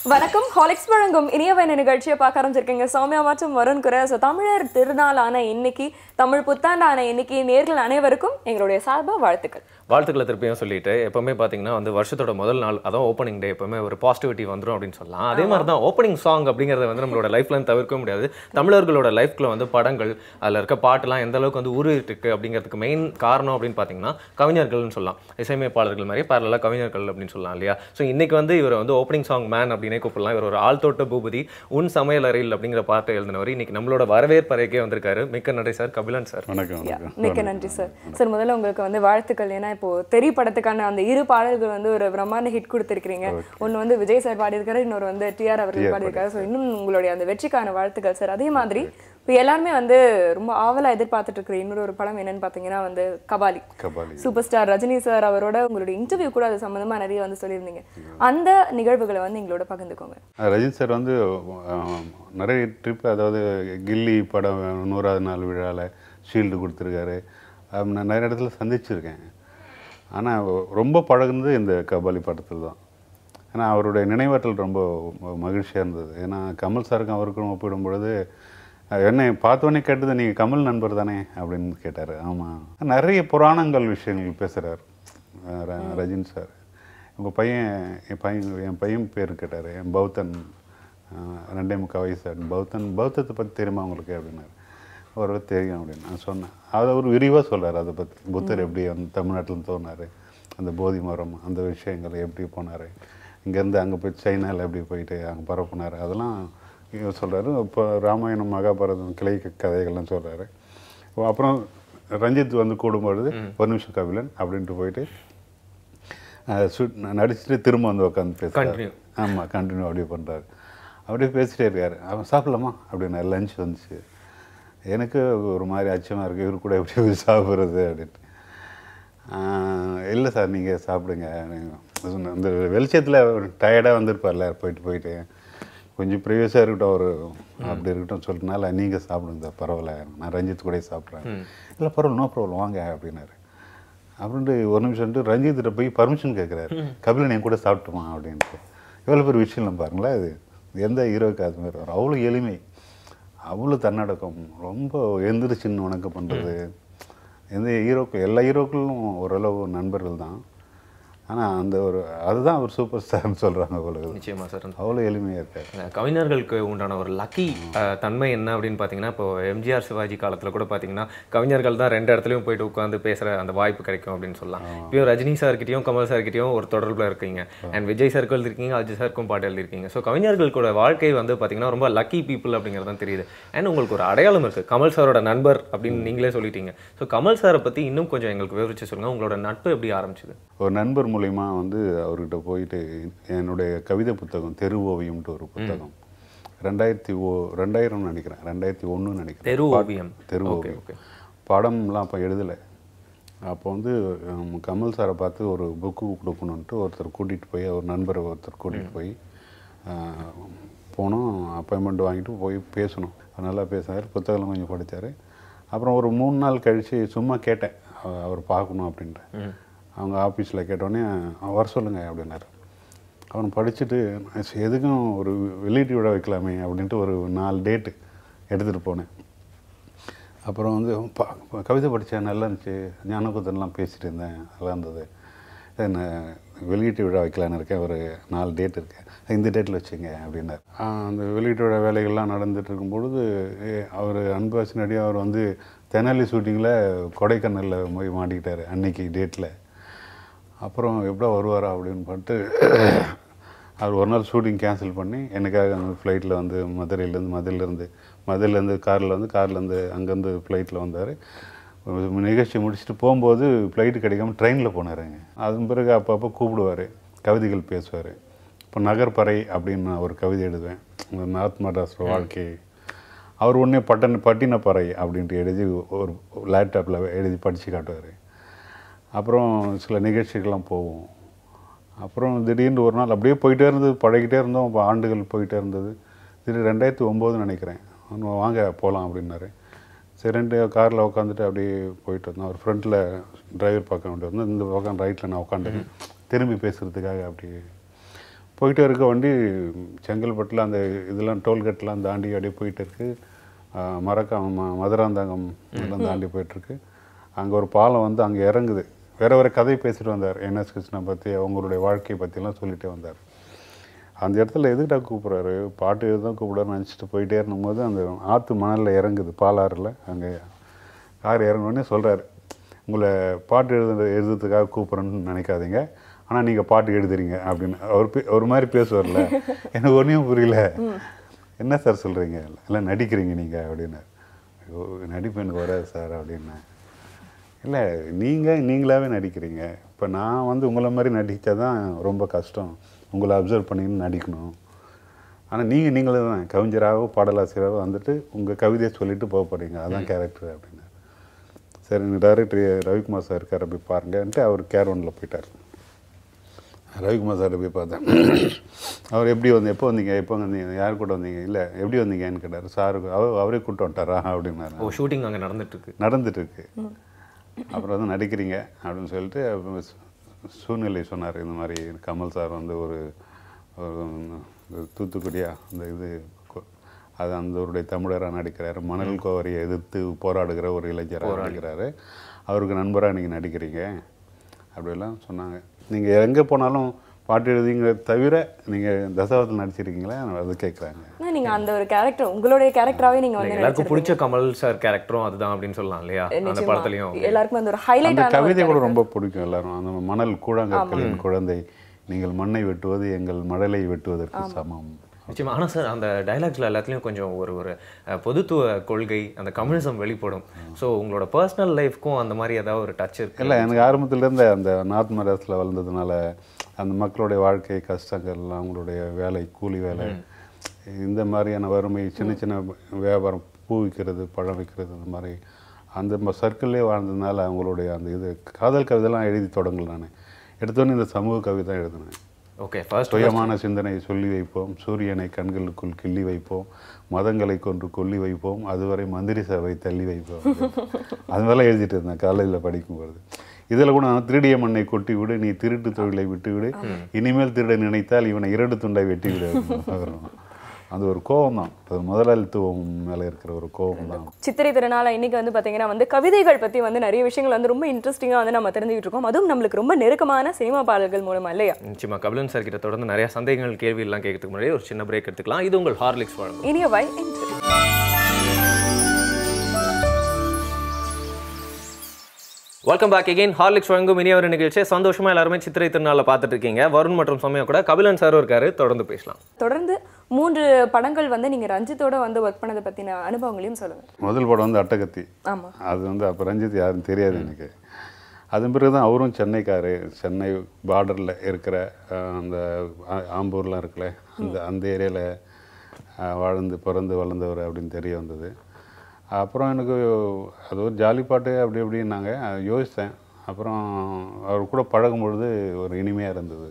வணக்கம் ஹாலிக்ஸ் வழங்கும் இனியவன நிகழ்ச்சியை பார்க்க ஆரம்பிச்சிருக்கீங்க சௌமியா மற்றும் வருண் குறை ஸோ தமிழர் திருநாளான இன்னைக்கு தமிழ் புத்தாண்டான இன்னைக்கு நேர்கள் அனைவருக்கும் எங்களுடைய சார்பா வாழ்த்துக்கள் வாழ்த்துக்களை திருப்பியும் சொல்லிட்டு எப்பவுமே பார்த்தீங்கன்னா வந்து வருஷத்தோட முதல் நாள் அதான் ஓப்பனிங் டே எப்பவுமே ஒரு பாசிட்டிவிட்டி வந்துரும் அப்படின்னு சொல்லலாம் அதே மாதிரி தான் ஓப்பனிங் சாங் அப்படிங்கிறத வந்து நம்மளோட லைஃப்ல தவிர்க்க முடியாது தமிழர்களோட லைஃப்ல வந்து படங்கள் அதில் இருக்க பாட்டுலாம் எந்த அளவுக்கு வந்து ஊறிட்டு இருக்கு அப்படிங்கிறதுக்கு மெயின் காரணம் அப்படின்னு பார்த்தீங்கன்னா கவிஞர்கள்னு சொல்லலாம் இசையமைப்பாளர்கள் மாதிரி பரவாயில்ல கவிஞர்கள் அப்படின்னு சொல்லலாம் இல்லையா ஸோ இன்னைக்கு வந்து இவர் வந்து ஓப்பனிங் சாங் மேன் அப்படின்னே கூப்பிடலாம் இவர் ஒரு ஆள் தோட்ட பூபதி உன் சமையல் அறையில் அப்படிங்கிற பாட்டை எழுதினவர் இன்னைக்கு நம்மளோட வரவேற்பறைக்கே வந்திருக்காரு மிக்க நன்றி சார் கபிலன் சார் வணக்கம் Yeah, வணக்கம் மிக்க நன்றி சார் சார் முதல்ல உங்களுக்கு வந்து வாழ்த்துக்கள் ஏன்னா இப்போ தெரி படத்துக்கான அந்த இரு பாடல்கள் வந்து ஒரு பிரம்மாண்ட ஹிட் கொடுத்துருக்கீங்க ஒன்னு வந்து விஜய் சார் பாடியிருக்காரு இன்னொரு வந்து டிஆர் அவர்கள் பாடியிருக்காரு ஸோ இன்னும் உங்களுடைய அந்த வெற்றிக்கான வாழ்த்துக்கள் சார் அதே மாதிரி இப்போ எல்லாருமே வந்து ரொம்ப ஆவலா எதிர்பார்த்துட்டு இருக்கிற இன்னொரு ஒரு படம் என்னன்னு பார்த்தீங்கன்னா வந்து Kabali Kabali super star Rajini sir அவரோட உங்களுடைய இன்டர்வியூ கூட அது சம்பந்தமா நிறைய வந்து சொல்லியிருந்தீங்க அந்த நிகழ்வுகளை வந்து எங்களோட பகிர்ந்துக்கோங்க அஹ் ரஜினி சார் வந்து அஹ், நிறைய ட்ரிப் அதாவது கில்லி படம் நூறாவது நாள் விழாவில் ஷீல்டு கொடுத்துருக்காரு அஹ் நான் நிறைய இடத்துல சந்திச்சிருக்கேன் ஆனால் ரொம்ப பழகுனது இந்த கபாலி படத்தில் தான் ஏன்னா அவருடைய நினைவாற்றல் ரொம்ப மகிழ்ச்சியாக இருந்தது ஏன்னா கமல் சாருக்கும் அவருக்கும் ஒப்பிடும் பொழுது அஹ், என்னை பார்த்தோன்னே கேட்டது நீங்கள் கமல் நண்பர் தானே அப்படின்னு கேட்டார் ஆமாம் நிறைய புராணங்கள் விஷயங்கள் பேசுகிறார் ரஜினி சார் உங்கள் பையன் என் பையன் என் பையன் பேர் கேட்டார் என் பௌத்தன் அஹ், ரெண்டே முக்கால் வயசு அப்படின்னு பௌத்தன் பௌத்தத்தை பற்றி தெரியுமா உங்களுக்கு அப்படின்னாரு ஒரு தெரியும் அப்படின்னு நான் சொன்னேன் அதை அவர் விரிவாக சொல்றாரு அதை பற்றி புத்தர் எப்படி வந்து தமிழ்நாட்டில் தோணார் அந்த போதி மரம் அந்த விஷயங்கள் எப்படி போனார் இங்கேருந்து அங்கே போய் சைனாவில் எப்படி போயிட்டு அங்கே பரப்புனார் அதெல்லாம் இவர் சொல்கிறாரு இப்போ ராமாயணம் மகாபாரதம் கிளை கதைகள்லாம் சொல்கிறாரு அப்புறம் ரஞ்சித் வந்து கூடும்பொழுது ஒரு நிமிஷம் கபிலன் அப்படின்ட்டு போயிட்டு அஹ், சுட் நடிச்சுட்டு திரும்ப வந்து உட்காந்து பேசுகிறார் Continue. ஆமாம் கண்டினியூ அப்படியே பண்ணுறாரு அப்படியே பேசிட்டே இருக்காரு அவன் சாப்பிடலாமா அப்படின்னா லஞ்ச் வந்துச்சு எனக்கு ஒரு மாதிரி அச்சமாக இருக்குது இவர் கூட எப்படி போய் சாப்பிட்றது அப்படின்ட்டு இல்லை சார் நீங்கள் சாப்பிடுங்க நீங்க சொன்ன- இந்த வெளிச்சத்தில் டயர்டாக வந்திருப்பார்ல போயிட்டு போயிட்டு கொஞ்சம் ப்ரீவியஸாக இருக்கட்டும் ஒரு அப்படி இருக்கட்டும் சொல்லிட்டனால நீங்கள் சாப்பிடுங்க சார் பரவாயில்ல நான் ரஞ்சித் கூட சாப்பிட்றேன் இல்லை பரவாயில்ல நோ ப்ராப்ளம் வாங்க அப்படின்னாரு அப்படின்ட்டு ஒரு நிமிஷம்ட்டு ரஞ்சித்திட்ட போய் பர்மிஷன் கேட்குறாரு கபிலன் என் கூட சாப்பிட்டுமா அப்படின்ட்டு எவ்வளோ பெரிய விஷயம் இல்லை பாருங்களேன் இது எந்த ஹீரோவுக்கு அது மாதிரி வரும் அவ்வளோ எளிமை அவ்வளோ தன்னடக்கம் ரொம்ப எந்திரிச்சின்னு வணக்கம் பண்ணுறது எந்த ஹீரோக்கள் எல்லா ஹீரோக்களும் ஓரளவு நண்பர்கள் தான் ஆனால் அந்த ஒரு அதுதான் ஒரு சூப்பர் ஸ்டார்னு சொல்கிறாங்க உலகம் நிச்சயமா சார் அவ்வளோ எளிமையாக இருக்காரு அஹ் கவிஞர்களுக்கு உண்டான ஒரு லக்கி தன்மை என்ன அப்படின்னு பார்த்தீங்கன்னா இப்போ எம்ஜிஆர் சிவாஜி காலத்தில் கூட பார்த்தீங்கன்னா கவிஞர்கள் தான் ரெண்டு இடத்துலையும் போயிட்டு உட்காந்து பேசுகிற அந்த வாய்ப்பு கிடைக்கும் அப்படின்னு சொல்லலாம் இப்பயும் ரஜினி சார்கிட்டயும் கமல் சார்கிட்டயும் ஒரு தொடர்பில் இருக்கீங்க அண்ட் விஜய் சாருக்கு எழுதிருக்கீங்க அஜய் சாருக்கும் பாட்டு எழுதிருக்கீங்க ஸோ கவிஞர்களுக்கோட வாழ்க்கை வந்து பார்த்தீங்கன்னா ரொம்ப லக்கி பீப்புள் அப்படிங்கிறது தான் தெரியுது அண்ட் உங்களுக்கு ஒரு அடையாளம் இருக்குது கமல் சாரோட நண்பர் அப்படின்னு நீங்களே சொல்லிட்டீங்க ஸோ கமல் சாரை பற்றி இன்னும் கொஞ்சம் எங்களுக்கு விவரிச்சு சொல்லுங்கள் உங்களோட நட்பு எப்படி ஆரம்பிச்சது ஒரு நண்பர் மூலிமா வந்து அவர்கிட்ட போயிட்டு என்னுடைய கவிதை புத்தகம் தெரு ஓவியம்ட்டு ஒரு புத்தகம் ரெண்டாயிரத்தி ஓ ரெண்டாயிரம் நினைக்கிறேன் ரெண்டாயிரத்தி ஒன்றுன்னு நினைக்கிறேன் தெரு பா- ஓவியம் தெரு ஓகே ஓவியம் ஓகே படம்லாம் அப்போ எழுதலை அப்போ வந்து ஹம், கமல் சாரை பார்த்து ஒரு புக்கு கொடுக்கணுன்ட்டு ஒருத்தர் கூட்டிகிட்டு போய் அவர் நண்பரை ஒருத்தர் கூட்டிகிட்டு போய் ஆஹ், போனோம் அப்பாயின்மெண்ட் வாங்கிட்டு போய் பேசணும் அவர் நல்லா பேசினார் புத்தகம்லாம் கொஞ்சம் படித்தார் அப்புறம் ஒரு மூணு நாள் கழித்து சும்மா கேட்டேன் அவ- அவர் பார்க்கணும் அப்படின்ட்டு அவங்க ஆஃபீஸில் கேட்டோடனே வர சொல்லுங்க அப்படின்னாரு அவன் படிச்சுட்டு நான் சரி, எதுக்கும் ஒரு வெளியீட்டு விழா வைக்கலாமே அப்படின்ட்டு ஒரு நாலு டேட்டு எடுத்துகிட்டு போனேன் அப்புறம் வந்து ப- ப- கவிதை படித்தேன் நல்லா இருந்துச்சு ஞானகுத்தன்லாம் பேசிட்டு இருந்தேன் நல்லா இருந்தது என்ன வெளியீட்டு விழா வைக்கலான்னு இருக்கேன் ஒரு நாலு டேட் இருக்கு இந்த டேட்டில் வச்சுங்க அப்படின்னாரு ஆ, அந்த வெளியீட்டு விழா வேலைகள்லாம் நடந்துட்டு இருக்கும் பொழுது அவர் அன்பாசினடி அவர் வந்து தெனாலி ஷூட்டிங்கில் கொடைக்கானலில் போய் மாட்டிக்கிட்டாரு அன்னைக்கு டேட்டில் அப்புறம் எப்படா வருவாரா அப்படின்னு பார்த்து அவர் ஒரு நாள் ஷூட்டிங் கேன்சல் பண்ணி எனக்காக அந்த ஃப்ளைட்டில் வந்து மதுரையிலேருந்து மதுரையிலேருந்து மதுரையிலேருந்து காரில் வந்து கார்லேருந்து அங்கேருந்து ஃப்ளைட்டில் வந்தார் நிகழ்ச்சி முடிச்சுட்டு போகும்போது ஃப்ளைட்டு கிடைக்காம ட்ரெயினில் போனாருங்க அதன் பிறகு அப்பப்போ கூப்பிடுவார் கவிதைகள் பேசுவார் இப்போ நகர்பறை அப்படின்னு நான் ஒரு கவிதை எழுதுவேன் இந்த நார்த் மட்ராஸ் வாழ்க்கை அவர் உடனே பட்டன் பட்டினப்பறை அப்படின்ட்டு எழுதி ஒரு லேப்டாப்பில் எழுதி படித்து காட்டுவார் அப்புறம் சில நிகழ்ச்சிகள்லாம் போவோம் அப்புறம் திடீர்னு ஒரு நாள் அப்படியே போயிட்டே இருந்தது பழகிட்டே இருந்தோம் அப்போ ஆண்டுகள் போயிட்டே இருந்தது திடீர் ரெண்டாயிரத்தி ஒம்போதுன்னு நினைக்கிறேன் அவனு வாங்க போகலாம் அப்படின்னாரு சரி ரெண்டு காரில் உட்காந்துட்டு அப்படியே போயிட்டு இருந்தோம் அவர் ஃப்ரண்ட்டில் டிரைவர் பக்கம் வேண்டி வந்து இந்த பக்கம் ரைட்டில் நான் உட்காந்துருக்கேன் திரும்பி பேசுகிறதுக்காக அப்படி போயிட்டே இருக்க வண்டி செங்கல்பட்டில் அந்த இதெல்லாம் டோல்கேட்லாம் தாண்டி அப்படியே போயிட்டு இருக்கு ஆஹ் மரக்காம் ம மதுராந்தகம் எல்லாம் தாண்டி போயிட்டுருக்கு அங்கே ஒரு பாலம் வந்து அங்கே இறங்குது வேற வேற கதை பேசிட்டு வந்தார் என்எஸ் கிருஷ்ணா பற்றி அவங்களுடைய வாழ்க்கையை பற்றிலாம் சொல்லிட்டே வந்தார் அந்த இடத்துல எதுக்கிட்ட கூப்பிட்றாரு பாட்டு தான் கூப்பிடாரு நினச்சிட்டு போயிட்டே இருக்கும்போது அந்த ஆற்று மணலில் இறங்குது பாலாறில் அங்கே கார் இறங்கினோடனே சொல்கிறாரு உங்களை பாட்டு எழுத எழுதுறதுக்காக கூப்பிட்றேன்னு நினைக்காதீங்க ஆனால் நீங்கள் பாட்டு எழுதுறீங்க அப்படின்னு அவர் பே- ஒரு மாதிரி பேசுவார்ல எனக்கு ஒன்றும் புரியல என்ன சார் சொல்கிறீங்க இல்லை நடிக்கிறீங்க நீங்கள் அப்படின்னு ஐயோ நடிப்பு எனக்கு வராது சார் அப்படின்னேன் இல்லை நீங்கள் நீங்களாவே நடிக்கிறீங்க இப்போ நான் வந்து உங்களை மாதிரி நடித்தா தான் ரொம்ப கஷ்டம் உங்களை அப்சர்வ் பண்ணின்னு நடிக்கணும் ஆனால் நீங்கள் நீங்களே தான் கவிஞராகவோ பாடலாசிரியராகவோ வந்துட்டு உங்கள் கவிதையை சொல்லிட்டு போக போகிறீங்க அதான் கேரக்டர் அப்படின்னு சரி டைரக்டர் ரவிக்குமார் சார் இருக்கார் அப்படி பாருங்கன்ட்டு அவர் கேர் ஒன்னில் போயிட்டார் ரவிக்குமார் சார் போய் பார்த்தேன் அவர் எப்படி வந்து எப்போ வந்தீங்க எப்போ வந்தீங்க யார் கூட வந்தீங்க இல்லை எப்படி வந்தீங்கன்னு கேட்டார் சார் அவர் அவரே கூப்பிட்டு வந்துட்டாரா அப்படின்னாரு ஓ ஷூட்டிங் அங்கே நடந்துட்டு இருக்கு நடந்துட்டு இருக்கு அப்புறம் வந்து நடிக்கிறீங்க அப்படின்னு சொல்லிட்டு அப்புறம் சூ- சூழ்நிலை சொன்னார் இந்த மாதிரி கமல் சார் வந்து ஒரு ஒரு தூத்துக்குடியா அந்த இது கொ- அது அந்தவருடைய தமிழராக நடிக்கிறாரு மணல் கோவரியை எதிர்த்து போராடுகிற ஒரு இளைஞராக நடிக்கிறாரு அவருக்கு நண்பராக நீங்கள் நடிக்கிறீங்க அப்படியெல்லாம் சொன்னாங்க நீங்கள் எங்கே போனாலும் பாட்டு எழுதிங்கிறத தவிர நீங்கள் தசாவத்தில் நடிச்சிருக்கீங்களா அது கேட்குறாங்க ஆனா நீங்க அந்த ஒரு கேரக்டர் உங்களுடைய கேரக்டராவே நீங்க வந்து எல்லாருக்கும் பிடிச்ச கமல் சார் கேரக்டரும் அதுதான் அப்படின்னு சொல்லலாம் இல்லையா அந்த நிச்சயமா. படத்துலயும் எல்லாருக்கும் வந்து ஒரு ஹைலைட் அந்த கவிதை கூட ரொம்ப பிடிக்கும் எல்லாரும் அந்த மணல் கூழாங்கற்களின் குழந்தை நீங்கள் மண்ணை வெட்டுவது எங்கள் மடலை வெட்டுவதற்கு சமம் நிச்சயமா ஆனால் சார் அந்த டைலாக்ஸ்ல எல்லாத்துலயும் கொஞ்சம் ஒரு ஒரு அஹ், பொதுத்துவ கொள்கை அந்த கம்யூனிசம் வெளிப்படும் ஸோ உங்களோட பர்சனல் லைஃப்க்கும் அந்த மாதிரி ஏதாவது ஒரு டச் இருக்கு இல்லை எனக்கு ஆரம்பத்துலேருந்து அந்த நார்த் மெட்ராஸில் வளர்ந்ததுனால அந்த மக்களுடைய வாழ்க்கை கஷ்டங்கள் அவங்களுடைய வேலை கூலி வேலை இந்த மாதிரியான வறுமை சின்ன சின்ன வியாபாரம் பூ விற்கிறது பழம் விற்கிறது இந்த மாதிரி அந்த சர்க்கிள்லேயே வாழ்ந்ததுனால அவங்களுடைய அந்த இது காதல் கவிதைலாம் எழுதி தொடங்கல நான் எடுத்தோன்னே இந்த சமூக கவிதை தான் எழுதினேன் ஓகே ஃபர்ஸ்ட் சுயமான சிந்தனை சொல்லி வைப்போம் சூரியனை கண்களுக்குள் கிள்ளி வைப்போம் மதங்களை கொன்று கொல்லி வைப்போம் அதுவரை மந்திரி சபை தள்ளி வைப்போம் அது மாதிரிலாம் எழுதிட்டு இருந்தேன் காலேஜில் படிக்கும்போது இதில் கூட நான் திருடிய மண்ணை கொட்டி விடு நீ திருட்டு தொழிலை விட்டு விடு இனிமேல் திருட நினைத்தால் இவனை இரண்டு துண்டை வெட்டி விடு அப்படின்னு வரும். அது ஒரு கோபம் தான் அது முதலாளித்துவம் மேலே இருக்கிற ஒரு கோபம் தான் சித்திரை திருநாள் இன்னைக்கு வந்து பாத்தீங்கன்னா வந்து கவிதைகள் பத்தி வந்து நிறைய விஷயங்கள் வந்து ரொம்ப இன்ட்ரெஸ்டிங்கா வந்து நம்ம தெரிஞ்சுக்கிட்டு இருக்கோம் அதுவும் நம்மளுக்கு ரொம்ப நெருக்கமான சினிமா பாடல்கள் மூலமா இல்லையா நிச்சயமா கபிலன் சார் கிட்ட தொடர்ந்து நிறைய சந்தேகங்கள் கேள்வி எல்லாம் கேட்கறதுக்கு முன்னாடி ஒரு சின்ன பிரேக் எடுத்துக்கலாம் இது உங்கள் ஹார்லிக்ஸ் வழங்கும் இனிய வை என்று வெல்கம் பேக் again ஹார்லிக்ஸ் வழங்கும் இனிய ஒரு நிகழ்ச்சியை சந்தோஷமா எல்லாருமே சித்திரை திருநாளில் பார்த்துட்டு இருக்கீங்க வருண் மற்றும் சமயம் கூட கபிலன் சார் இருக்காரு தொடர்ந்து பேசலாம் தொடர்ந்து மூன்று படங்கள் வந்து நீங்க ரஞ்சித்தோட வந்து ஒர்க் பண்ணதை பத்தின அனுபவங்களையும் சொல்லுங்க முதல் படம் வந்து அட்டகத்தி ஆமா அது வந்து அப்போ ரஞ்சித் யாருன்னு தெரியாது எனக்கு அதன் பிறகு தான் அவரும் சென்னைக்காரு சென்னை பார்டரில் இருக்கிற அஹ், அந்த ஆ- ஆம்பூர்லாம் இருக்குல்ல அந்த அந்த ஏரியாவில் வாழ்ந்து பிறந்து வளர்ந்தவர் அப்படின்னு தெரிய வந்தது அப்புறம் எனக்கு அது ஒரு ஜாலி பாட்டு அப்படி இப்படின்னாங்க அதை யோசித்தேன் அப்புறம் அவர் கூட பழகும் பொழுது ஒரு இனிமையாக இருந்தது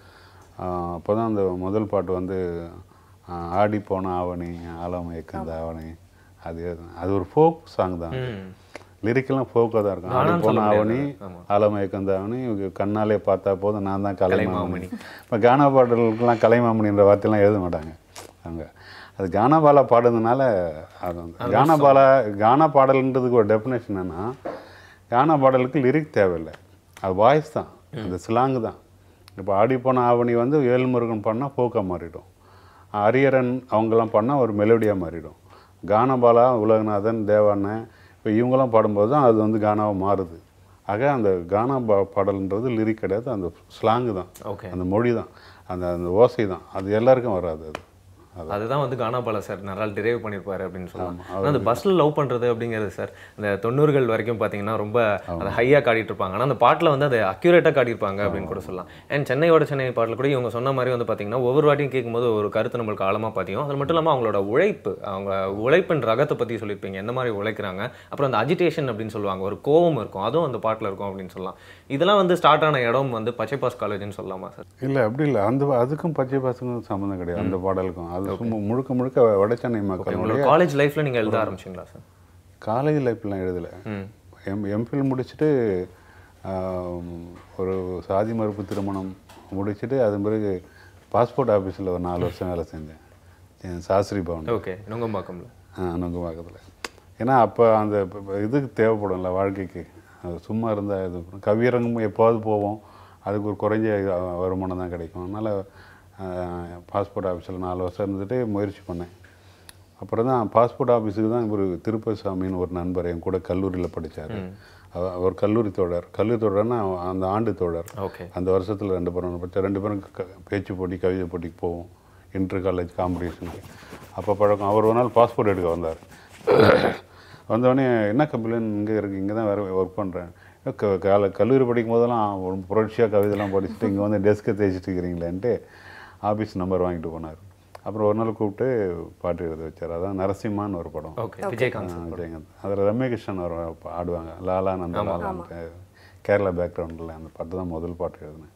அப்போ தான் அந்த முதல் பாட்டு வந்து ஆஹ், ஆடி போன ஆவணி ஆலமயக்கந்த ஆவணி அது அது ஒரு ஃபோக் சாங் தான் லிரிக்கெல்லாம் ஃபோக்காக தான் இருக்கும் ஆடி கானான்னு போன சொல்ல ஆவணி முடியாது. ஆலமயக்கந்த ஆவணி இவங்க கண்ணாலே பார்த்தா போதும் நான் தான் கலைமாமணி இப்போ கானா பாடல்களுக்கெல்லாம் கலைமாமணின்ற வார்த்தையெல்லாம் எழுத மாட்டாங்க அவங்க அது கானாபாலா பாடுறதுனால அது வந்து கானாபாலா கானா பாடல்ன்றதுக்கு ஒரு டெஃபினேஷன் என்னன்னா கானா பாடலுக்கு லிரிக் தேவையில்லை அது வாய்ஸ் தான் அந்த ஸ்லாங் தான் இப்போ ஆடிப்போன ஆவணி வந்து வேல்முருகன் பண்ணால் போக்கா மாறிடும் அரியரன் அவங்கெல்லாம் பண்ணால் ஒரு மெலோடியாக மாறிடும் கானபாலா உலகநாதன் தேவாண்ணன் இப்போ இவங்கெல்லாம் பாடும்போது தான் அது வந்து கானாவாக மாறுது ஆக அந்த கானா பா பாடல்ன்றது லிரிக் கிடையாது அந்த ஸ்லாங்கு தான் ஓகே அந்த மொழி தான் அந்த அந்த ஓசை தான் அது எல்லாருக்கும் வராது அது அது அதுதான் வந்து கானாபாலா சார் நல்லா டிரைவ் பண்ணியிருப்பாரு அப்படின்னு சொல்லலாம் ஆனா அந்த பஸ்ல லவ் பண்றது அப்படிங்கிறது சார் இந்த தொண்ணூறுகள் வரைக்கும் பார்த்தீங்கன்னா ரொம்ப அதை ஹையாக காட்டிட்டு இருப்பாங்க ஆனா அந்த பாட்டில் வந்து அதை அக்யூரேட்டாக காட்டியிருப்பாங்க அப்படின்னு கூட சொல்லலாம் அண்ட் சென்னையோட சென்னை பாட்டில் கூட இவங்க சொன்ன மாதிரி வந்து பார்த்தீங்கன்னா ஒவ்வொரு வாட்டியும் கேட்கும்போது ஒரு கருத்து நம்மளுக்கு ஆழமாக பார்த்தீங்க அது மட்டும் இல்லாமல் அவங்களோட உழைப்பு அவங்க உழைப்பின் ரகத்தை பற்றி சொல்லியிருப்பீங்க எந்த மாதிரி உழைக்கிறாங்க அப்புறம் அந்த அஜிடேஷன் அப்படின்னு சொல்லுவாங்க ஒரு கோவம் இருக்கும் அதுவும் அந்த பாட்டில் இருக்கும் அப்படின்னு சொல்லலாம் இதெல்லாம் வந்து ஸ்டார்ட் ஆன இடம் வந்து பச்சைப்பாஸ் காலேஜ்னு சொல்லலாமா சார் இல்லை அப்படி இல்லை அந்த அதுக்கும் பச்சை பசங்களுக்கும் சம்மந்தம் கிடையாது அந்த பாடலுக்கும் அது சும்மா முழுக்க முழுக்க வடசென்னை மக்களுடைய உங்களோட காலேஜ் லைஃப்ல நீங்க எழுத ஆரம்பிச்சிங்களா சார் காலேஜ் லைஃப்லாம் எழுதலை ம் எம் எம்ஃபில் முடிச்சுட்டு ஆம், ஒரு சாதி மறுப்பு திருமணம் முடிச்சுட்டு அதன் பிறகு பாஸ்போர்ட் ஆஃபீஸில் ஒரு நாலு வருஷம் வேலை செஞ்சேன் என் சாஸ்திரி பவன் ஓகே நுங்கம்பாக்கம்ல நுங்கம்பாக்கத்தில் ஏன்னா அப்போ அந்த ப- ப- இதுக்கு தேவைப்படும்ல வாழ்க்கைக்கு அது சும்மா இருந்தால் இது கவியரங்கம் எப்போவாது போவோம் அதுக்கு ஒரு குறைஞ்ச அஹ், வருமானம் தான் கிடைக்கும் அதனால் பாஸ்போர்ட் ஆஃபீஸில் நாலு வருஷம் இருந்துட்டு முயற்சி பண்ணேன் அப்புறம் தான் பாஸ்போர்ட் ஆஃபீஸுக்கு தான் ஒரு திருப்பசாமின்னு ஒரு நண்பர் என் கூட கல்லூரியில் படித்தார் அவர் கல்லூரி தோழர் கல்லூரி தோழர்னா அந்த ஆண்டு தோழர் ஓகே அந்த வருஷத்தில் ரெண்டு பேரும் படித்தா ரெண்டு பேரும் க- பேச்சு போட்டி கவிதை போட்டிக்கு போவோம் இன்டர் காலேஜ் காம்படிஷனுக்கு அப்போ பழக்கம் அவர் ஒரு நாள் பாஸ்போர்ட் எடுக்க வந்தார் வந்தோடனே என்ன கம்பெனின்னு இங்கே இருக்கு இங்கே தான் வேறு ஒர்க் பண்ணுறேன் கால கல்லூரி படிக்கும் போதெல்லாம் ஒரு புரட்சியாக கவிதைலாம் படிச்சுட்டு இங்கே வந்து டெஸ்க்கை தேய்ச்சிட்டு இருக்கிறீங்களேன்ட்டு ஆஃபீஸ் நம்பர் வாங்கிட்டு போனார் அப்புறம் ஒரு நாள் கூப்பிட்டு பாட்டு எழுத வச்சார் அதான் நரசிம்மான்னு ஒரு படம் ஓகே விஜயகாந்த் ஆ, விஜயகாந்த் அதில் ரம்யகிருஷ்ணன் ஒரு பா- ஆடுவாங்க லாலா நந்த லாலான்ட்டு கேரளா பேக்ரவுண்டில் அந்த பாட்டு தான் முதல் பாட்டு எழுதினேன்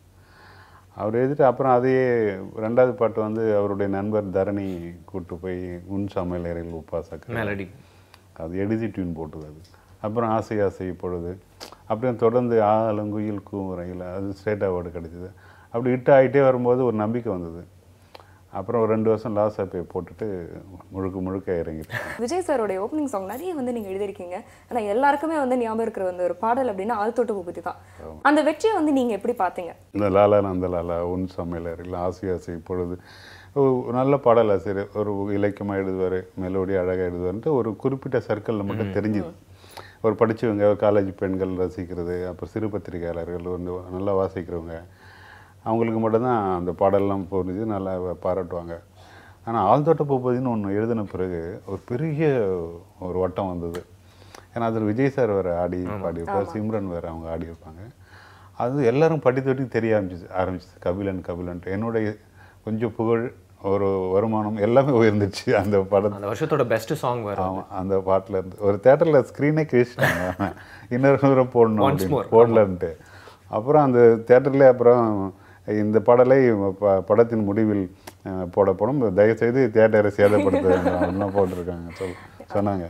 அவர் எழுதிட்டு அப்புறம் அதையே ரெண்டாவது பாட்டு வந்து அவருடைய நண்பர் தரணி கூட்டு போய் உன் சமையல் அறையில் உப்பாசக்க மெலடி அது எழுதி டியூன் போட்டது அது அப்புறம் ஆசை ஆசை இப்பொழுது அப்படியே தொடர்ந்து ஆலங்குயில் கூமுறையில் அது ஸ்டேட் அவார்டு கிடைச்சிது அப்படி ஹிட் ஆகிட்டே வரும்போது ஒரு நம்பிக்கை வந்தது அப்புறம் ஒரு ரெண்டு வருஷம் லாஸ் ஆப்பை போட்டுட்டு முழுக்க முழுக்க இறங்கிட்டேன் விஜய் சாரோடைய ஓப்பனிங் சாங் நிறைய வந்து நீங்க எழுதியிருக்கீங்க ஆனா எல்லாருக்குமே வந்து ஞாபகம் இருக்கிற வந்து ஒரு பாடல் அப்படின்னா ஆழ்தோட்ட பூபதி தான் அந்த வெற்றியை வந்து நீங்க எப்படி பாத்தீங்க இந்த லாலா நந்த லாலா உன் சமையலறையில் ஆசை ஆசை இப்பொழுது ஒரு நல்ல பாடலாசிரியர் ஒரு இலக்கியமாக எழுதுவார் மெலோடி அழகாக எழுதுவார்ன்ட்டு ஒரு குறிப்பிட்ட சர்க்கிளில் மட்டும் தெரிஞ்சுது ஒரு படித்தவங்க காலேஜ் பெண்கள் ரசிக்கிறது அப்புறம் சிறு பத்திரிகையாளர்கள் வந்து நல்லா வாசிக்கிறவங்க அவங்களுக்கு மட்டும்தான் அந்த பாடல்லாம் புரிஞ்சு நல்லா பாராட்டுவாங்க ஆனால் ஆழ்தோட்ட பூபதினு ஒன்று எழுதின பிறகு ஒரு பெரிய ஒரு வட்டம் வந்தது ஏன்னா அதில் விஜய் சார் வேறு ஆடி பாடியிருப்பார் சிம்ரன் வேறு அவங்க ஆடியிருப்பாங்க அது எல்லாரும் பட்டி தொட்டி தெரிய ஆரம்பிச்சிச்சு ஆரம்பிச்சிச்சு கபிலன் கபிலன்ட்டு என்னுடைய கொஞ்சம் புகழ் ஒரு வருமானம் எல்லாமே உயர்ந்துச்சு அந்த படம் அந்த வருஷத்தோட பெஸ்ட் சாங் வேற ஆமாம் அந்த பாட்டில் இருந்து ஒரு தேட்டரில் ஸ்க்ரீனே கிழிச்சிட்டாங்க இன்னொரு தூரம் போடணும் Once அப்படின்னு. more. போடலன்ட்டு அப்புறம் அந்த தேட்டர்லேயே அப்புறம் இந்த பாடலை ப- படத்தின் முடிவில் அஹ், போடப்படும் தயவுசெய்து தேட்டரை சேதப்படுத்த வேண்டாம் அப்படின்னு போட்டிருக்காங்க சொல் சொன்னாங்க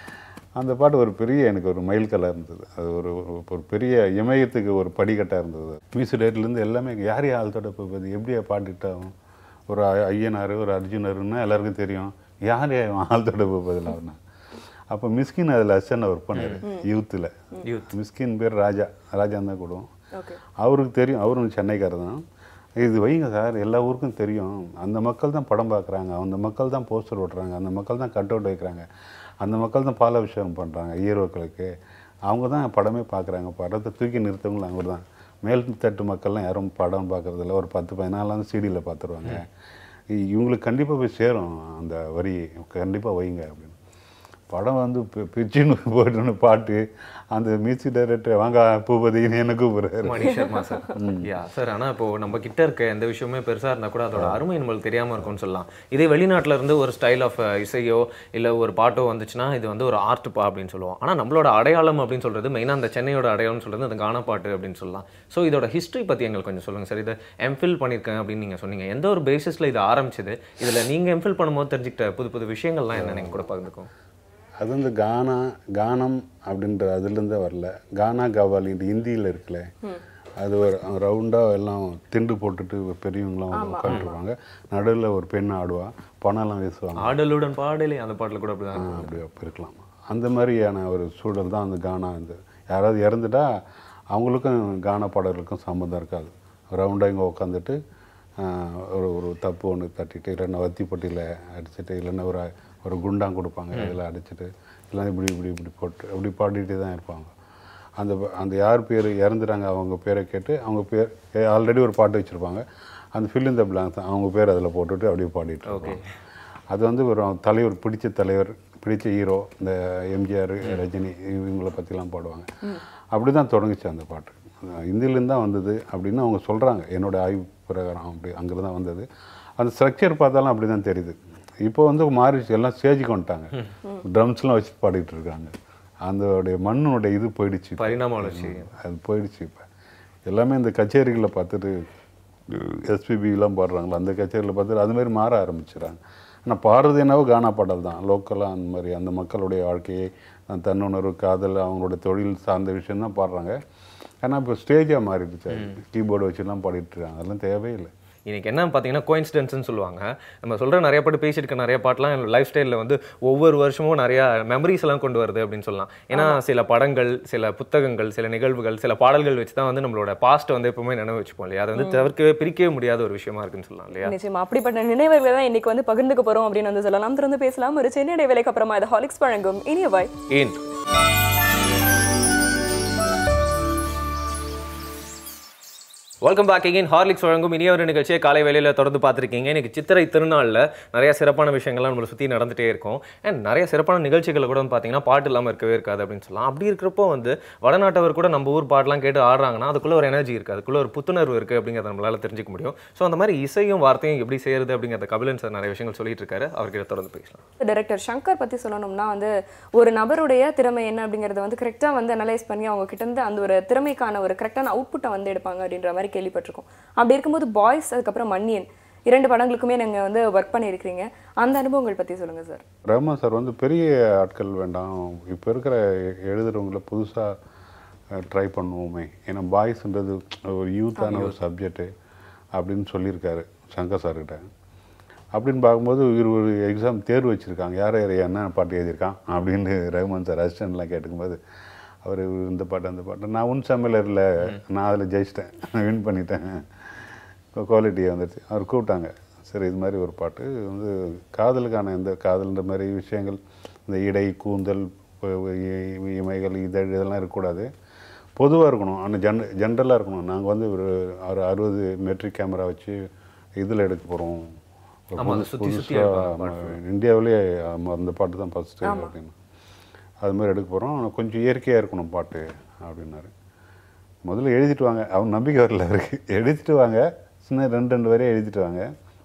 அந்த பாட்டு ஒரு பெரிய எனக்கு ஒரு மைல்கல்லாக இருந்தது அது ஒரு ஒரு- ஒரு பெரிய இமயத்துக்கு ஒரு படிக்கட்டாக இருந்தது மியூசிக் டேட்லேருந்து எல்லாமே யார் ஆழ்த்தோட போகுது எப்படியா பாட்டுட்டாகும் ஒரு ஐ- ஐயனார் ஒரு அர்ஜுனர்னா எல்லாருக்கும் தெரியும் யார் ஆழ்த்தோட போகுதில்ல அவனா அப்போ மிஸ்கின் அதில் அசன் ஒர்க் பண்ணார் யூத்தில் Youth. மிஸ்கின் பேர் ராஜா ராஜா தான் கூடுவோம் ஓகே அவருக்கு தெரியும் அவரும் சென்னைக்காரர் தான் இது வைங்க சார் எல்லா ஊருக்கும் தெரியும் அந்த மக்கள் தான் படம் பார்க்குறாங்க அந்த மக்கள் தான் போஸ்டர் ஓட்டுறாங்க அந்த மக்கள் தான் கட் அவுட் வைக்கிறாங்க அந்த மக்கள் தான் பாலாபிஷேகம் பண்ணுறாங்க ஹீரோக்களுக்கு அவங்க தான் படமே பார்க்குறாங்க படத்தை தூக்கி நிறுத்தவங்களும் அவங்க தான் மேல் தட்டு மக்கள்லாம் யாரும் படம் பார்க்குறதில்ல ஒரு பத்து பதினாலாம் சீடியில் பார்த்துருவாங்க இ- இவங்களுக்கு கண்டிப்பாக போய் சேரும் அந்த வரி கண்டிப்பாக வைங்க அப்படின்னு படம் வந்து பி- பிச்சுன்னு போயிட்டுன்னு பாட்டு அந்த மியூசிக் டைரக்டர் வாங்க பூபதின்னு என்ன கூப்பிடுறாரு Mani Sharma sir yeah sir ஆனா இப்போ நம்ம கிட்ட இருக்க எந்த விஷயமே பெருசா இருந்தா கூட அதோட அருமை நம்மளுக்கு தெரியாம இருக்கும்னு சொல்லலாம் இதே வெளிநாட்டுல இருந்து ஒரு ஸ்டைல் ஆஃப் இசையோ இல்ல ஒரு பாட்டோ வந்துச்சுன்னா இது வந்து ஒரு ஆர்ட் பா அப்படின்னு சொல்லுவோம் ஆனா நம்மளோட அடையாளம் அப்படின்னு சொல்றது மெயினா அந்த சென்னையோட அடையாளம்னு சொல்றது அந்த கானா பாட்டு அப்படின்னு சொல்லலாம் ஸோ இதோட ஹிஸ்டரி பத்தி எங்களுக்கு கொஞ்சம் சொல்லுங்க சார் இதை எம்ஃபில் பண்ணியிருக்கேன் அப்படின்னு நீங்க சொன்னீங்க எந்த ஒரு பேசிஸ்ல இது ஆரம்பிச்சது இதுல நீங்க எம்ஃபில் பண்ணும்போது தெரிஞ்சுக்கிட்ட புது புது விஷயங்கள்லாம் என்ன நீங்க கூட பகிர்ந்துக்கும் அது வந்து கானா கானம் அப்படின்ற அதுலேருந்தே வரல கானா கவாலின்ட்டு ஹிந்தியில் இருக்குல்ல அது ஒரு ரவுண்டாக எல்லாம் திண்டு போட்டுட்டு பெரியவங்களாம் வந்து உட்காந்துருப்பாங்க நடுவில் ஒரு பெண் ஆடுவா பணம்லாம் வீசுவாங்க ஆடலுடன் பாடலே அந்த பாட்டுல கூட அப்படிதான் ஆ, அப்படி அப்போ இருக்கலாம் அந்த மாதிரியான ஒரு சூழல் தான் அந்த கானா வந்து யாராவது இறந்துட்டா அவங்களுக்கும் கானா பாடல்களுக்கும் சம்மந்தம் இருக்காது ரவுண்டாக இங்கே உட்காந்துட்டு ஒரு ஒரு தப்பு ஒன்று தட்டிட்டு இல்லைன்னா வத்தி பொட்டியில் அடிச்சுட்டு இல்லைன்னா ஒரு ஒரு குண்டான் கொடுப்பாங்க அதில் அடிச்சுட்டு இல்லைன்னா இப்படி இப்படி இப்படி போட்டு அப்படி பாடிட்டு தான் இருப்பாங்க அந்த ப- அந்த யார் பேர் இறந்துட்டாங்க அவங்க பேரை கேட்டு அவங்க பேர் ஆல்ரெடி ஒரு பாட்டு வச்சுருப்பாங்க அந்த ஃபில் இந்த பிளாங்ஸ் அவங்க பேர் அதில் போட்டுட்டு அப்படியே பாடிட்டு இருப்பாங்க அது வந்து ஒரு தலைவர் பிடிச்ச தலைவர் பிடிச்ச ஹீரோ இந்த எம்ஜிஆர் ரஜினி இவங்களை பற்றிலாம் பாடுவாங்க அப்படி தான் தொடங்குச்சு அந்த பாட்டு இந்தியிலேருந்து தான் வந்தது அப்படின்னு அவங்க சொல்கிறாங்க என்னோட ஆய்வு பிரகாரம் அப்படி அங்கே தான் வந்தது அந்த ஸ்ட்ரக்சர் பார்த்தாலும் அப்படி தான் தெரியுது இப்போ வந்து மாறிடுச்சு எல்லாம் ஸ்டேஜுக்கு வந்துட்டாங்க ட்ரம்ஸ்லாம் வச்சு பாடிட்டு இருக்காங்க அதோடைய மண்ணுடைய இது போயிடுச்சு பரிணாம வளர்ச்சி அது போயிடுச்சு இப்போ எல்லாமே இந்த கச்சேரிகளை பார்த்துட்டு எஸ்பிபிலாம் பாடுறாங்களா அந்த கச்சேரியில் பார்த்துட்டு அது மாதிரி மாற ஆரம்பிச்சிடுறாங்க ஆனால் பாடுறது என்னவோ கானா பாடல் தான் லோக்கலாக அந்த மாதிரி அந்த மக்களுடைய வாழ்க்கையை அந்த தன்னுணர்வு காதல் அவங்களோட தொழில் சார்ந்த விஷயம் தான் பாடுறாங்க ஆனால் இப்போ ஸ்டேஜாக மாறிடுச்சு கீபோர்டு வச்சுலாம் பாடிட்டு இருக்காங்க அதெல்லாம் தேவையில்லை இன்னைக்கு என்ன பார்த்தீங்கன்னா கோயின்சிடென்ஸ்னு சொல்லுவாங்க நம்ம சொல்கிற நிறைய பாட்டு பேசிட்டு இருக்க நிறைய பாட்டுலாம் லைஃப் ஸ்டைலில் வந்து ஒவ்வொரு வருஷமும் நிறைய மெமரிஸ் எல்லாம் கொண்டு வருது அப்படின்னு சொல்லலாம் ஏன்னா சில படங்கள் சில புத்தகங்கள் சில நிகழ்வுகள் சில பாடல்கள் வச்சு தான் வந்து நம்மளோட பாஸ்ட்டை வந்து எப்பவுமே நினைவு வச்சுப்போம் இல்லையா அதை வந்து தவிர்க்கவே பிரிக்கவே முடியாத ஒரு விஷயமா இருக்குன்னு சொல்லலாம் இல்லையா நிச்சயமா அப்படிப்பட்ட நினைவுகளை தான் இன்னைக்கு வந்து பகிர்ந்துக்க போறோம் அப்படின்னு வந்து சொல்லலாம் திறந்து பேசலாம் ஒரு சென்னை இடைவேளைக்கு அப்புறமா இது ஹாலிக்ஸ் வழங்கும் இனிய வாய் ஏன் வெல்கம் பேக் again ஹார்லிக்ஸ் வழங்கும் இனிய ஒரு நிகழ்ச்சியை காலை வேளையில் தொடர்ந்து பார்த்துருக்கீங்க இன்னைக்கு சித்திரை திருநாளில் நிறைய சிறப்பான விஷயங்கள்லாம் நம்மளை சுற்றி நடந்துகிட்டே இருக்கும் அண்ட் நிறைய சிறப்பான நிகழ்ச்சிகள் கூட வந்து பார்த்தீங்கன்னா பாட்டு இல்லாமல் இருக்கவே இருக்காது அப்படின்னு சொல்லலாம் அப்படி இருக்கிறப்போ வந்து வடநாட்டவர் கூட நம்ம ஊர் பாட்டெலாம் கேட்டு ஆடுறாங்கன்னா அதுக்குள்ள ஒரு எனர்ஜி இருக்குது அதுக்குள்ள ஒரு புத்துணர்வு இருக்குது அப்படிங்கிறத நம்மளால தெரிஞ்சுக்க முடியும் ஸோ அந்த மாதிரி இசையும் வார்த்தையும் எப்படி செய்யறது அப்படிங்கிறத கபிலன் சார் நிறைய விஷயங்கள் சொல்லிட்டு இருக்காரு அவர்கிட்ட தொடர்ந்து பேசலாம் டைரக்டர் சங்கர் பத்தி சொல்லணும்னா வந்து ஒரு நபருடைய திறமை என்ன அப்படிங்கறத வந்து கரெக்டா வந்து அனலைஸ் பண்ணி அவங்க கிட்ட இருந்து அந்த ஒரு திறமைக்கான ஒரு கரெக்டான அவுட்புட்டை வந்து எடுப்பாங்க அப்படின்ற மாதிரி கேள்விப்பட்டிருக்கோம் அப்படி இருக்கும்போது பாய்ஸ் அதுக்கப்புறம் மன்னியன் இரண்டு படங்களுக்குமே நீங்க வந்து ஒர்க் பண்ணியிருக்கிறீங்க அந்த அனுபவங்கள் பத்தி சொல்லுங்க சார் ரஹ்மான் சார் வந்து பெரிய ஆட்கள் வேண்டாம் இப்போ இருக்கிற எழுதுறவங்கள புதுசாக ட்ரை பண்ணுவோமே ஏன்னா பாய்ஸ்ன்றது ஒரு யூத்தான ஒரு சப்ஜெக்ட்டு அப்படின்னு சொல்லியிருக்காரு சங்கர் சார்கிட்ட அப்படின்னு பார்க்கும்போது இவர் ஒரு எக்ஸாம் தேர்வு வச்சுருக்காங்க யார் யார் என்ன பாட்டு எழுதியிருக்கான் அப்படின்னு ரஹ்மான் சார் அசிஸ்டன்ட்லாம் கேட்டுக்கும்போது அவர் இந்த பாட்டு அந்த பாட்டு நான் உன் சமையலரில் நான் அதில் ஜெயிச்சிட்டேன் வின் பண்ணிட்டேன் குவாலிட்டியை வந்துடுச்சு அவர் கூப்பிட்டாங்க சரி இது மாதிரி ஒரு பாட்டு வந்து காதலுக்கான இந்த காதல்ன்ற மாதிரி விஷயங்கள் இந்த இடை கூந்தல் ப- இ- இமைகள் இதழ் இதெல்லாம் இருக்கக்கூடாது பொதுவாக இருக்கணும் ஆனால் ஜென் ஜென்ரலாக இருக்கணும் நாங்கள் வந்து ஒரு ஒரு அறுபது மெட்ரிக் கேமரா வச்சு இதில் எடுக்க போகிறோம் ஆமா, அது சுத்தி சுத்தி எடுப்பாங்க இந்தியாவிலேயே ஆமா, அந்த பாட்டு தான் ஃபஸ்ட்டு அப்படின்னு அது மாதிரி எடுக்க போகிறோம் ஆனால் கொஞ்சம் இயற்கையாக இருக்கணும் பாட்டு அப்படின்னாரு முதல்ல எழுதிட்டு வாங்க அவன் நம்பிக்கை வரல அவருக்கு எழுதிட்டு வாங்க சின்ன ரெண்டு ரெண்டு வரையும் எழுதிட்டு வாங்க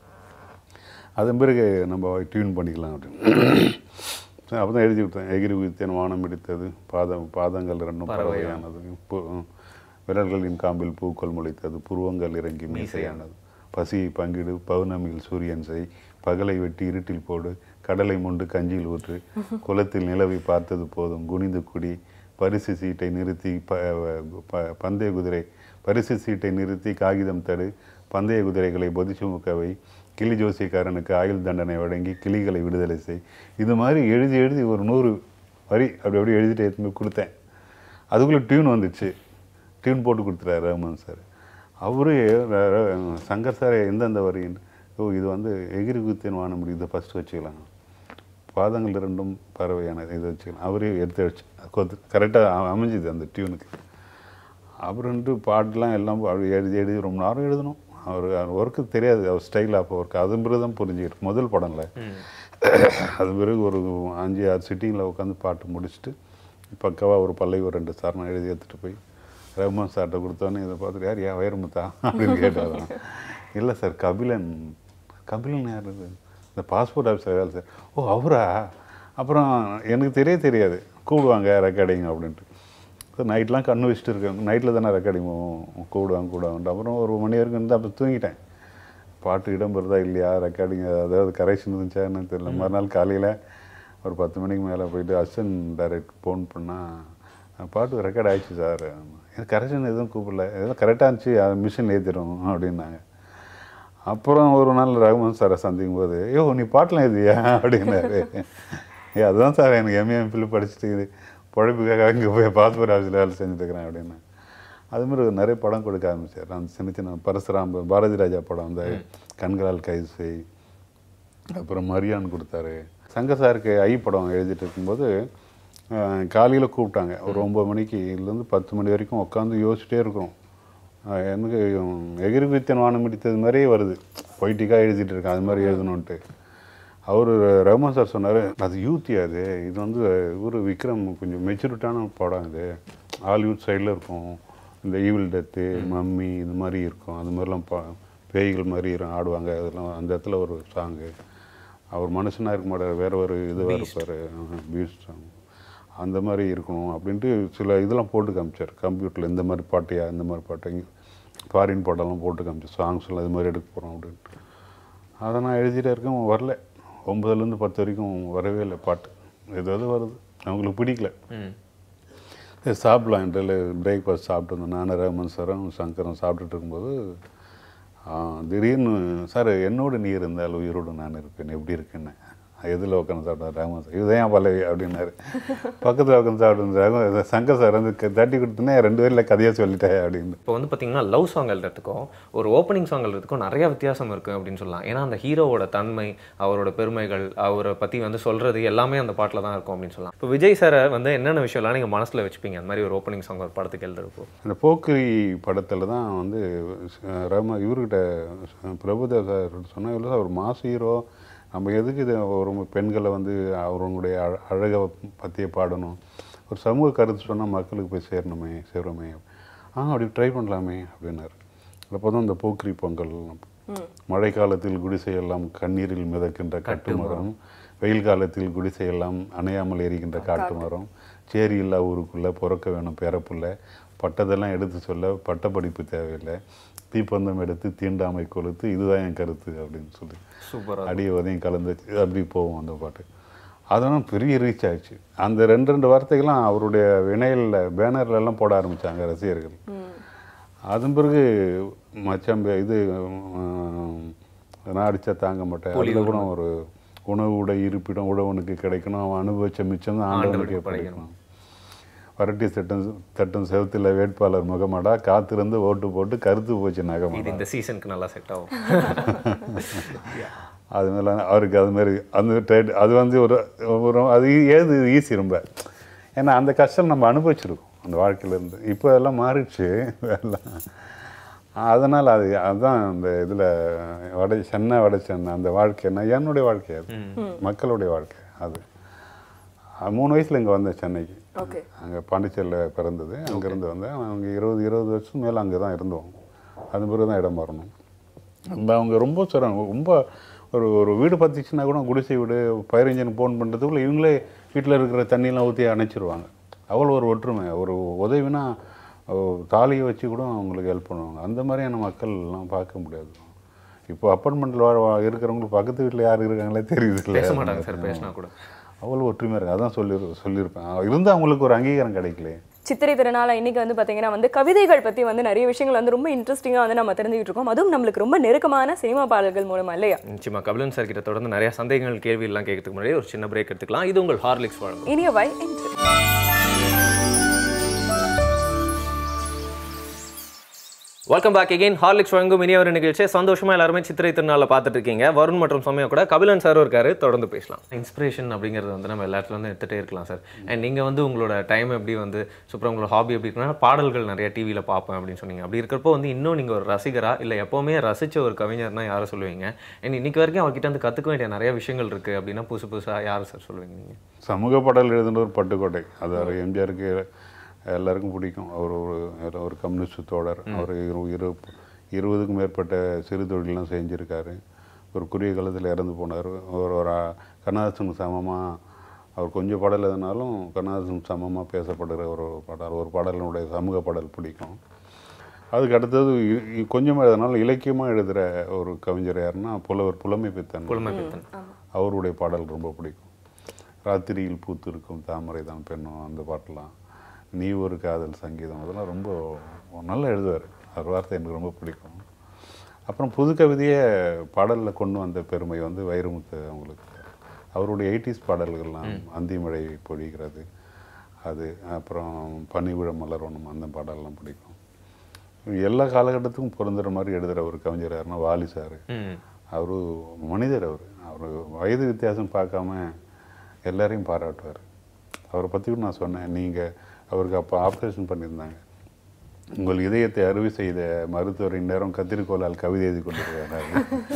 அதன் பிறகு நம்ம டியூன் பண்ணிக்கலாம் அப்படின்னு அப்போ தான் எழுதி விட்டேன் எகிரி குதித்தேன் வானம் பிடித்தது பாதம் பாதங்கள் ரெண்டும் பறவையானது பு- விரல்களின் காம்பில் பூக்கள் முளைத்தது புருவங்கள் இறங்கி மீசையானது பசியை பங்கிடு பௌர்ணமியில் சூரியன் செய் பகலை வெட்டி இருட்டில் போடு கடலை மொண்டு கஞ்சியில் ஊற்று குளத்தில் நிலவை பார்த்தது போதும் குனிந்து குடி பரிசு சீட்டை நிறுத்தி ப ப- பந்தய குதிரை பரிசு சீட்டை நிறுத்தி காகிதம் தடு பந்தய குதிரைகளை பொதிச்சுமுக்கவை கிளி ஜோசியக்காரனுக்கு ஆயுள் தண்டனை வழங்கி கிளிகளை விடுதலை செய் இது மாதிரி எழுதி எழுதி ஒரு நூறு வரி அப்படி அப்படி எழுதிட்டு எடுத்துன்னு போய் கொடுத்தேன் அதுக்குள்ளே டியூன் வந்துச்சு டியூன் போட்டு கொடுத்துட்டாரு ரஹ்மான் சார் அவரு ர- ர- சங்கர் சார் எந்தெந்த வரின்னு ஓ இது வந்து எகிரி குத்தேன் வான முடியும் இதை ஃபஸ்ட்டு வச்சுக்கலாம் பாதங்கள் இரண்டும் பறவையான இதை வச்சுக்கலாம் அவரே எடுத்து வச்சு கரெக்டாக அமைஞ்சுது அந்த டியூனுக்கு அப்புறம்ட்டு பாட்டுலாம் எல்லாம் அப்படி எழுதி எழுதி ரொம்ப நேரம் எழுதணும் அவர் ஒர்க்கு தெரியாது அவர் ஸ்டைல் ஆஃப் ஒர்க் அது பிறகு தான் புரிஞ்சுக்கிட்டு முதல் படம்ல அது பிறகு ஒரு அஞ்சு ஆறு சிட்டிங்கில் உட்காந்து பாட்டு முடிச்சுட்டு பக்கவாக ஒரு பல்லை ஒரு ரெண்டு சரணம் எழுதி எடுத்துகிட்டு போய் ரஹ்மான் சார்கிட்ட கொடுத்தோன்னே இதை பார்த்துட்டு யார் யா வைரமுத்தா அப்படின்னு கேட்டாராம் இல்லை சார் கபிலன் கபிலன் யார் இது இந்த பாஸ்போர்ட் ஆஃபீஸர் வேலை சார் ஓ அவரா அப்புறம் எனக்கு தெரிய தெரியாது கூப்பிடுவாங்க ரெக்கார்டிங் அப்படின்ட்டு நைட்லாம் கண்ணு வச்சுட்டு இருக்கேன் நைட்டில் தானே ரெக்கார்டிங் கூப்பிடுவாங்க கூப்பிடுவாங்க அப்புறம் ஒரு மணி வரைக்கும் இருந்து அப்போ தூங்கிட்டேன் பாட்டு இடம் பெறுதா இல்லையா ரெக்கார்டிங் அதாவது கரெக்ஷன் இருந்துச்சா என்னன்னு தெரியல மறுநாள் காலையில் ஒரு பத்து மணிக்கு மேலே போயிட்டு அசிஸ்டன்ட் டைரக்ட் ஃபோன் பண்ணால் பாட்டு ரெக்கார்ட் ஆயிடுச்சு சார் இது கரெக்ஷன் எதுவும் கூப்பிடல எதுவும் கரெக்டாக இருந்துச்சு மிஷின் ஏற்றிடும் அப்படின்னாங்க அப்புறம் ஒரு நாள் ரகுமான் சாரை சந்திக்கும் போது ஐயோ நீ பாட்டெலாம் எழுதியா அப்படின்னாரு ஏ அதுதான் சார் எனக்கு எம்ஏ எம்பில் படிச்சுட்டு இது பழப்புக்காக இங்கே போய் பாஸ்போர்ட் ஆஃபீஸில் வேலை செஞ்சுட்டு இருக்கிறேன் அப்படின்னு அது மாதிரி நிறைய படம் கொடுக்க ஆரம்பிச்சார் அந்த சின்ன சின்ன பரசுராம் பாரதி ராஜா படம் அந்த கண்களால் கைது செய் அப்புறம் மரியான் கொடுத்தாரு சங்க சாருக்கு ஐ படம் எழுதிட்டு இருக்கும்போது காலையில் கூப்பிட்டாங்க ஒரு ஒம்பது மணிக்கு இதுலேருந்து பத்து மணி வரைக்கும் உட்காந்து யோசிச்சிட்டே இருக்கிறோம் அஹ் எனக்கு எகிரி குதித்தன் வானம் பிடித்தது மாதிரியே வருது பொய்ட்டிக்காக எழுதிட்டு இருக்கேன் அது மாதிரி எழுதணுன்ட்டு அவர் ரஹ்மான் சார் சொன்னார் அது யூத்தி அது இது வந்து இவர் விக்ரம் கொஞ்சம் மெச்சூரிட்டான படம் இது ஹாலிவுட் சைடில் இருக்கும் இந்த ஈவில் டெத்து மம்மி இது மாதிரி இருக்கும் அது மாதிரிலாம் பா பேய்கள் மாதிரி இரு- ஆடுவாங்க அதெல்லாம் அந்த இடத்துல ஒரு சாங்கு அவர் மனுஷனாக இருக்க மாட்டார் வேற ஒரு இதுவாக இருப்பார் பீஸ்ட் சாங் அந்த மாதிரி இருக்கணும் அப்படின்ட்டு சில இதெல்லாம் போட்டு காமிச்சார் கம்ப்யூட்டரில் இந்த மாதிரி பாட்டியா இந்த மாதிரி பாட்டு ஃபாரின் பாட்டெல்லாம் போட்டு காமிச்சார் சாங்ஸ் எல்லாம் இது மாதிரி எடுக்க போகிறோம் அப்படின்ட்டு அதை நான் எழுதிட்டே இருக்கேன் வரல ஒம்பதுலேருந்து பத்து வரைக்கும் வரவே இல்லை பாட்டு ஏதாவது வருது அவங்களுக்கு பிடிக்கல ம் சரி, சாப்பிடலாம் என்றில் பிரேக்ஃபாஸ்ட் சாப்பிட்டு வந்தோம் நானும் ரஹ்மான் சாரும் சங்கரும் சாப்பிட்டுட்டு இருக்கும்போது ஆ, திடீர்னு சார் என்னோட நீ இருந்தால் உயிரோடு நான் இருப்பேன் எப்படி இருக்குன்னு எதில் உட்காந்து சாப்பிட்டேன் ராமன் சார் இதுதான் பல்லவி அப்படின்னாரு பக்கத்தில் உட்காந்து சாப்பிட்டு சங்கர் சார் வந்து க- தட்டி கொடுத்தோன்னே ரெண்டு பேரில் கதையாக சொல்லிட்டேன் அப்படின்னு இப்போ வந்து பார்த்தீங்கன்னா லவ் சாங் எழுதுறதுக்கும் ஒரு ஓப்பனிங் சாங் எழுதுறதுக்கும் நிறைய வித்தியாசம் இருக்குது அப்படின்னு சொல்லலாம் ஏன்னா அந்த ஹீரோவோட தன்மை அவரோட பெருமைகள் அவரை பற்றி வந்து சொல்கிறது எல்லாமே அந்த பாட்டில் தான் இருக்கும் அப்படின்னு சொல்லலாம் இப்போ விஜய் சாரை வந்து என்னென்ன விஷயம்லாம் நீங்கள் மனசில் வச்சுப்பீங்க அந்த மாதிரி ஒரு ஓப்பனிங் சாங் ஒரு படத்துக்கு எழுதுறப்போ அந்த போக்கிரி படத்தில் தான் வந்து அஹ், ரம இவர்கிட்ட பிரபுதேவ் சார் சொன்னால் இல்லை சார் ஒரு மாஸ் ஹீரோ நம்ம எதுக்கு இது ஒரு பெண்களை வந்து அவங்களுடைய அழ அழகை பற்றியே பாடணும் ஒரு சமூக கருத்து சொன்னால் மக்களுக்கு போய் சேரணுமே சேருமே ஆ அப்படி ட்ரை பண்ணலாமே அப்படின்னாரு அப்போ தான் இந்த போக்கிரி பொங்கல் மழை காலத்தில் குடிசையெல்லாம் கண்ணீரில் மிதக்கின்ற கட்டுமரம் வெயில் காலத்தில் குடிசையெல்லாம் அணையாமல் எரிகின்ற காட்டு மரம் சேரி இல்லா ஊருக்குள்ளே பிறக்க வேணும் பிறப்புள்ள பட்டதெல்லாம் எடுத்து சொல்ல பட்டப்படிப்பு தேவையில்லை தீப்பந்தம் எடுத்து தீண்டாமை கொளுத்து இதுதான் என் கருத்து அப்படின்னு சொல்லி சூப்பராக அடி உதயம் கலந்து அப்படி போகும் அந்த பாட்டு அதெல்லாம் பெரிய ரீச் ஆச்சு அந்த ரெண்டு ரெண்டு வார்த்தைகள்லாம் அவருடைய வினையில் பேனர்ல எல்லாம் போட ஆரம்பிச்சாங்க ரசிகர்கள் அதன் பிறகு மச்சான் பே- இது உம், நான் அடிச்சா தாங்க மாட்டேன் அதில் கூட ஒரு உணவு உடை இருப்பிடம் உழவனுக்கு கிடைக்கணும் அவன் அனுபவிச்ச மிச்சம் தான் ஆண்டவனுக்கு கிடைக்கணும் வரட்டி சட்டம் தட்டும் செவத்தில் வேட்பாளர் முகமாடா காத்திருந்து ஓட்டு போட்டு கருத்து போச்சு இது நகமாடா இந்த சீசனுக்கு நல்லா செட் ஆகும் அது மேலே அவருக்கு அது மாதிரி அந்த ட்ரேட் அது வந்து ஒரு ஒரு அது ஏது ஈஸி ரொம்ப ஏன்னா அந்த கஷ்டம் நம்ம அனுபவிச்சிருக்கோம் அந்த வாழ்க்கையிலேருந்து இப்போ எல்லாம் மாறிடுச்சு எல்லாம் அதனால் அது அதுதான் அந்த இதில் வட சென்னை வட சென்னை அந்த வாழ்க்கைன்னா என்னுடைய வாழ்க்கை அது மக்களுடைய வாழ்க்கை அது அது மூணு வயசில் இங்கே வந்தேன் சென்னைக்கு ஓகே அங்கே பாண்டிச்சேரியில் பிறந்தது அங்கேருந்து வந்தேன் அங்கே இருபது இருபது வருஷம் மேலே அங்கே தான் இருந்தோம் அது பிறகு தான் இடம் மாறணும் அந்த அவங்க ரொம்ப சொல்கிறாங்க ரொம்ப ஒரு ஒரு வீடு பற்றிச்சுன்னா கூட குடிசை வீடு ஃபயர் இன்ஜின் ஃபோன் பண்ணுறதுக்குள்ள இவங்களே வீட்டில் இருக்கிற தண்ணியெல்லாம் ஊற்றி அணைச்சிருவாங்க அவ்வளோ ஒரு ஒற்றுமை ஒரு உதவினா அஹ், தாலியை வச்சு கூட அவங்களுக்கு ஹெல்ப் பண்ணுவாங்க அந்த மாதிரியான மக்கள்லாம் பார்க்க முடியாது இப்போ அப்பார்ட்மெண்ட்டில் வாழ வா- இருக்கிறவங்களுக்கு பக்கத்து வீட்டில் யார் இருக்காங்களே தெரியுது பேச மாட்டாங்க சார் பேசினா கூட அவ்வளோ ஒற்றுமையாக இருக்குது அதான் சொல்லி சொல்லியிருப்பேன் இருந்து அவங்களுக்கு ஒரு அங்கீகாரம் கிடைக்கலையே சித்திரை திருநாள இன்னைக்கு வந்து பாத்தீங்கன்னா வந்து கவிதைகள் பத்தி வந்து நிறைய விஷயங்கள் வந்து ரொம்ப இன்ட்ரெஸ்டிங்கா வந்து நம்ம தெரிஞ்சுக்கிட்டு இருக்கோம் அதுவும் நம்மளுக்கு ரொம்ப நெருக்கமான சினிமா பாடல்கள் மூலமா இல்லையா நிச்சயமா கபிலன் சார் கிட்ட தொடர்ந்து நிறைய சந்தேகங்கள் கேள்வி எல்லாம் கேட்கறதுக்கு முன்னாடி ஒரு சின்ன பிரேக் எடுத்துக்கலாம் இது உங்கள் ஹார்லிக்ஸ் வழங்கும் இனிய வை என்று வெல்கம் பேக் அகைன் ஹார்லிக்ஸ் வழங்கும் இனிய ஒரு நிகழ்ச்சியை சந்தோஷமா எல்லாருமே சித்திரை திருநாளில் பார்த்துட்டு இருக்கீங்க வருண் மற்றும் சமயம் கூட கபிலன் சார் இருக்காரு தொடர்ந்து பேசலாம் இன்ஸ்பிரேஷன் அப்படிங்கிறது வந்து நம்ம எல்லா இடத்துல வந்து எடுத்துகிட்டே இருக்கலாம் சார் அண்ட் நீங்கள் வந்து உங்களோட டைம் எப்படி வந்து சூப்பராக உங்களோட ஹாபி எப்படி இருக்குன்னா பாடல்கள் நிறைய டிவியில் பார்ப்பேன் அப்படின்னு சொன்னீங்க அப்படி இருக்கிறப்போ வந்து இன்னும் நீங்கள் ஒரு ரசிகரா இல்லை எப்போவுமே ரசிச்ச ஒரு கவிஞர்னா யாரை சொல்லுவீங்க அண்ட் இன்னைக்கு வரைக்கும் அவர்கிட்ட வந்து கற்றுக்க வேண்டிய நிறைய விஷயங்கள் இருக்குது அப்படின்னா புதுசு புதுசாக யாரை சார் சொல்லுவீங்க நீங்கள் சமூக பாடல் எழுதினவர் பட்டுக்கோட்டை அது அவர் எம்ஜிஆருக்கு எல்லாருக்கும் பிடிக்கும் அவர் ஒரு ஒரு கம்யூனிஸ்ட் தோழர் அவர் இரு இரு இருபதுக்கும் மேற்பட்ட சிறு தொழிலெலாம் செஞ்சுருக்காரு ஒரு குறுகிய காலத்தில் இறந்து போனார் ஒரு ஒரு ஆ- கண்ணதாசனுக்கு சமமாக அவர் கொஞ்சம் பாடல் எதுனாலும் கண்ணதாசனுக்கு சமமாக பேசப்படுகிற ஒரு பாடல் ஒரு பாடலினுடைய சமூக பாடல் பிடிக்கும் அதுக்கு அடுத்தது இ- இ- கொஞ்சமாக எழுதினாலும் இலக்கியமாக எழுதுகிற ஒரு கவிஞர் யாருன்னா புலவர் புலமை பித்தன் புலமை பித்தன் அவருடைய பாடல் ரொம்ப பிடிக்கும் ராத்திரியில் பூத்திருக்கும் தாமரை தான் பெண்ணும் அந்த பாட்டெலாம் நீ ஒரு காதல் சங்கீதம் அதெல்லாம் ரொம்ப நல்லா எழுதுவார் அவர் வார்த்தை எனக்கு ரொம்ப பிடிக்கும் அப்புறம் புது கவிதையை பாடலில் கொண்டு வந்த பெருமை வந்து வைரமுத்து அவங்களுக்கு அவருடைய எயிட்டிஸ் பாடல்கள்லாம் அந்திமழை பொழிகிறது அது அப்புறம் பனிவிழ மலரணும் அந்த பாடல்லாம் பிடிக்கும் எல்லா காலகட்டத்துக்கும் பொருந்துற மாதிரி எழுதுகிற ஒரு கவிஞர் யாருன்னா வாலி சார் ம் அவர் மனிதர் அவர் அவர் வயது வித்தியாசம் பார்க்காம எல்லாரையும் பாராட்டுவார் அவரை பற்றி கூட நான் சொன்னேன் நீங்கள் அவருக்கு அப்போ ஆப்ரேஷன் பண்ணியிருந்தாங்க உங்கள் இதயத்தை அறுவை செய்த மருத்துவர் இந்நேரம் கத்திரிக்கோளால் கவிதை எழுதி கொண்டிருக்கிறார்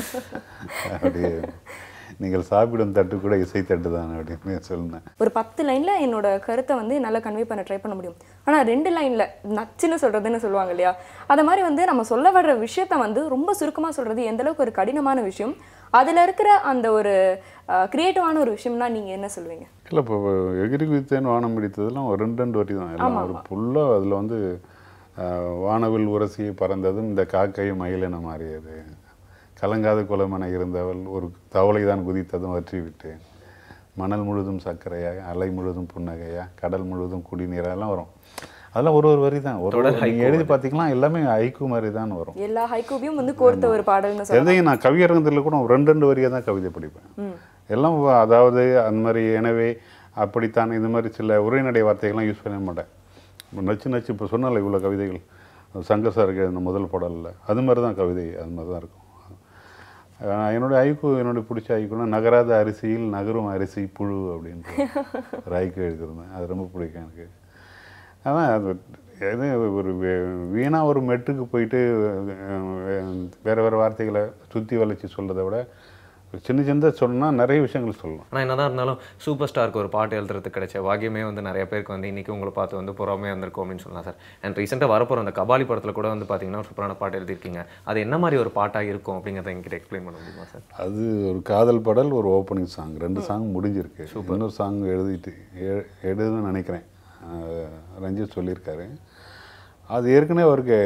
அப்படி நீங்கள் சாப்பிடும் தட்டு கூட இசை தட்டு தான் அப்படின்னு சொன்னேன் ஒரு பத்து லைன்ல என்னோட கருத்தை வந்து நல்லா கன்வே பண்ண ட்ரை பண்ண முடியும் ஆனா ரெண்டு லைன்ல நச்சுன்னு சொல்றதுன்னு சொல்லுவாங்க இல்லையா அத மாதிரி வந்து நம்ம சொல்ல வர்ற விஷயத்த வந்து ரொம்ப சுருக்கமா சொல்றது எந்த அளவுக்கு ஒரு கடினமான விஷயம் அதுல இருக்கிற அந்த ஒரு கிரியேட்டிவான ஒரு விஷயம்னா நீங்க என்ன சொல்லுவீங்க இல்லை இப்போ எகிரி குதித்தேன் வானம் பிடித்ததெல்லாம் ஒரு ரெண்டு ரெண்டு வாட்டி தான் எல்லாம் ஒரு ஃபுல்லாக அதில் வந்து ஆஹ், வானவில் உரசி பறந்ததும் இந்த காக்கையும் மயிலென மாறியது கலங்காத குலமென இருந்தவள் ஒரு தவளை தான் குதித்ததும் வற்றி விட்டேன் மணல் முழுதும் சர்க்கரையா அலை முழுதும் புன்னகையா கடல் முழுதும் குடிநீரா எல்லாம் வரும் அதெல்லாம் ஒரு ஒரு வரி தான் ஒரு தொடர் ஒரு நீங்கள் எழுதி பார்த்தீங்கன்னா எல்லாமே ஐக்கு மாதிரி தான் வரும் எல்லா ஹைக்கூபியும் வந்து கோர்த்த ஒரு பாடல்னு சொல்லலாம் எதையும் நான் கவியரங்கத்தில் கூட ரெண்டு ரெண்டு வரியாக தான் கவிதை படிப்பேன் எல்லாம் வ- அதாவது அந்த மாதிரி எனவே அப்படித்தான் இந்த மாதிரி சில உரைநடை வார்த்தைகள்லாம் யூஸ் பண்ண மாட்டேன் இப்ப நச்சு நச்சு இப்போ சொன்னால இவ்வளோ கவிதைகள் சங்கர் சாருக்கு எழுதின முதல் பாடலில் அது மாதிரி தான் கவிதை அது மாதிரி தான் இருக்கும் அஹ் என்னோட ஐக்கு என்னோட பிடிச்ச ஐக்குனா நகராத அரிசியில் நகரும் அரிசி புழு அப்படின்ட்டு ஒரு ஐக்கு எழுதியிருந்தேன் அது ரொம்ப பிடிக்கும் எனக்கு ஆனால் அது எது ஒரு வீணா ஒரு மெட்டுக்கு போயிட்டு அஹ், வேற வேற வார்த்தைகளை சுற்றி வளைச்சி சொல்றதை விட சின்ன சின்ன சொன்னா நிறைய விஷயங்கள் சொல்லலாம் ஆனால் என்னதான் இருந்தாலும் சூப்பர் ஸ்டாருக்கு ஒரு பாட்டு எழுதுறதுக்கு கிடைச்ச பாக்கியமே வந்து நிறைய பேருக்கு வந்து இன்னைக்கு உங்களை பார்த்து வந்து பொறாமையாக இருந்திருக்கும் அப்படின்னு சொல்லலாம் சார் அண்ட் ரீசெண்டாக வரப்போகிற அந்த கபாலி படத்தில் கூட வந்து பார்த்தீங்கன்னா ஒரு சூப்பரான பாட்டு எழுதியிருக்கீங்க அது என்ன மாதிரி ஒரு பாட்டாக இருக்கும் அப்படிங்கிறத எங்கிட்ட எக்ஸ்பிளைன் பண்ண முடியுமா சார் அது ஒரு காதல் பாடல் ஒரு ஓப்பனிங் சாங் ரெண்டு சாங் முடிஞ்சிருக்கு இன்னொரு சாங் எழுதிட்டு எ- எழுதுன்னு நினைக்கிறேன் அஹ், ரஞ்சித் சொல்லியிருக்காரு அது ஏற்கனவே அவருக்கு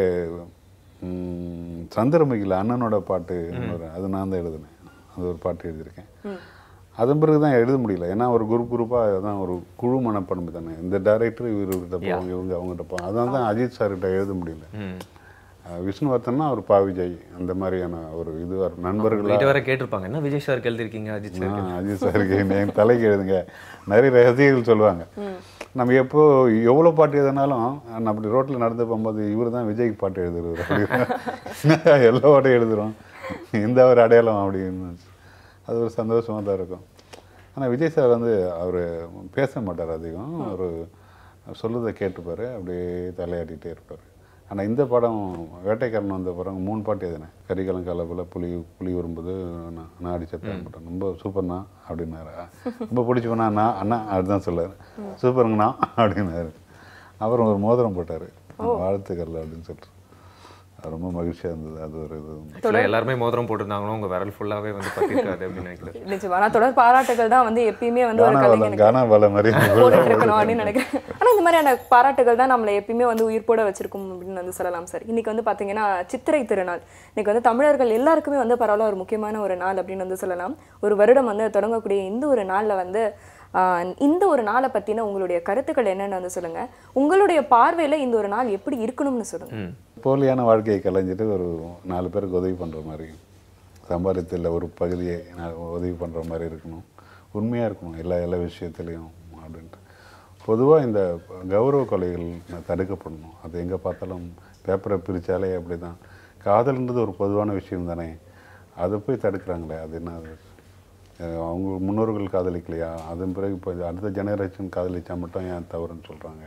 ம், சந்திரமுகியில் அண்ணனோட பாட்டு இன்னொரு அது நான் தான் எழுதினேன் அது ஒரு பாட்டு எழுதியிருக்கேன் அதன் பிறகு தான் எழுத முடியல ஏன்னா ஒரு குரூப் குரூப்பாக தான் ஒரு குழு மனப்பான்மை தானே இந்த டைரக்டர் இவர்கிட்ட போவாங்க இவங்க அவங்ககிட்ட போவாங்க அதான் தான் அஜித் சார்கிட்ட எழுத முடியல ம் அஹ், விஷ்ணுவர்த்தன்னா ஒரு பா விஜய் அந்த மாதிரியான ஒரு இதுவாக இருக்கும் நண்பர்களாக வீட்டு வர கேட்டிருப்பாங்க என்ன விஜய் சாருக்கு எழுதிருக்கீங்க அஜித் சார் ஆ, அஜித் சாருக்கு என் தலைக்கு எழுதுங்க நிறைய ரசிகர்கள் சொல்லுவாங்க நம்ம எப்போ எவ்வளோ பாட்டு எழுதினாலும் நான் அப்படி ரோட்டில் நடந்து போகும்போது இவர் தான் விஜய்க்கு பாட்டு எழுதுறது அப்படின்னு எல்லா பாட்டும் எழுதுறோம் இந்த ஒரு அடையாளம் அப்படின்னு அது ஒரு சந்தோஷமாக தான் இருக்கும் ஆனால் விஜய் சார் வந்து அவர் பேச மாட்டார் அதிகம் அவர் சொல்லுறதை கேட்டுப்பார் அப்படியே தலையாட்டிகிட்டே இருப்பார் ஆனால் இந்த படம் வேட்டைக்காரன் வந்த படம் மூணு பாட்டு எழுதினேன் கரிகாலம் காலப்பில் புலி புலி வரும்போது நான் நான் அடிச்சத்தான் படம் ரொம்ப சூப்பர்ண்ணா அப்படின்னாரு ரொம்ப பிடிச்சிப்பண்ணா அண்ணா அண்ணா அதுதான் சொல்லார் சூப்பருங்கண்ணா அப்படின்னாரு அப்புறம் ஒரு மோதிரம் போட்டார் வாழ்த்துக்கள் அப்படின்னு சொல்லிட்டு அது ரொம்ப மகிழ்ச்சியாக இருந்தது அது ஒரு இது ஆக்சுவலாக எல்லாருமே மோதிரம் போட்டிருந்தாங்களோ உங்க விரல் ஃபுல்லாகவே வந்து பத்திருக்காது அப்படின்னு நினைக்கிறேன் நிச்சயமா ஆனா தொடர் பாராட்டுகள் தான் வந்து எப்பயுமே வந்து ஒரு கானா கலைஞனுக்கு வளம் கானா வளம் மாதிரி போட்டுட்டு இருக்கணும் அப்படின்னு நினைக்கிறேன் ஆனா இந்த மாதிரியான பாராட்டுகள் தான் நம்மளை எப்பயுமே வந்து உயிர்ப்போட வச்சிருக்கும் அப்படின்னு வந்து சொல்லலாம் சார் இன்னைக்கு வந்து பாத்தீங்கன்னா சித்திரை திருநாள் இன்னைக்கு வந்து தமிழர்கள் எல்லாருக்குமே வந்து பரவாயில்ல ஒரு முக்கியமான ஒரு நாள் அப்படின்னு வந்து சொல்லலாம் ஒரு வருடம் வந்து தொடங்கக்கூடிய இந்த ஒரு நாள்ல வந்து ஆஹ், இந்த ஒரு நாளை பத்தின உங்களுடைய கருத்துக்கள் என்னன்னு வந்து சொல்லுங்க உங்களுடைய பார்வையில இந்த ஒரு நாள் எப்படி இருக்கணும்னு சொல்லுங்க ம் போலியான வாழ்க்கையை கலைஞ்சிட்டு ஒரு நாலு பேருக்கு உதவி பண்ணுற மாதிரி சம்பாதித்தில் ஒரு பகுதியை நான் உதவி பண்ணுற மாதிரி இருக்கணும் உண்மையாக இருக்கணும் எல்லா எல்லா விஷயத்துலையும் அப்படின்ட்டு பொதுவாக இந்த கௌரவ கொலைகள் தடுக்கப்படணும் அது எங்கே பார்த்தாலும் பேப்பரை பிரித்தாலே அப்படி தான் காதல்ன்றது ஒரு பொதுவான விஷயம் தானே அதை போய் தடுக்கிறாங்களே அது என்ன அது அஹ் அவங்க முன்னோர்கள் காதலிக்கலையா அதன் பிறகு இப்போ அடுத்த ஜெனரேஷன் காதலிச்சா மட்டும் ஏன் தவறுன்னு சொல்கிறாங்க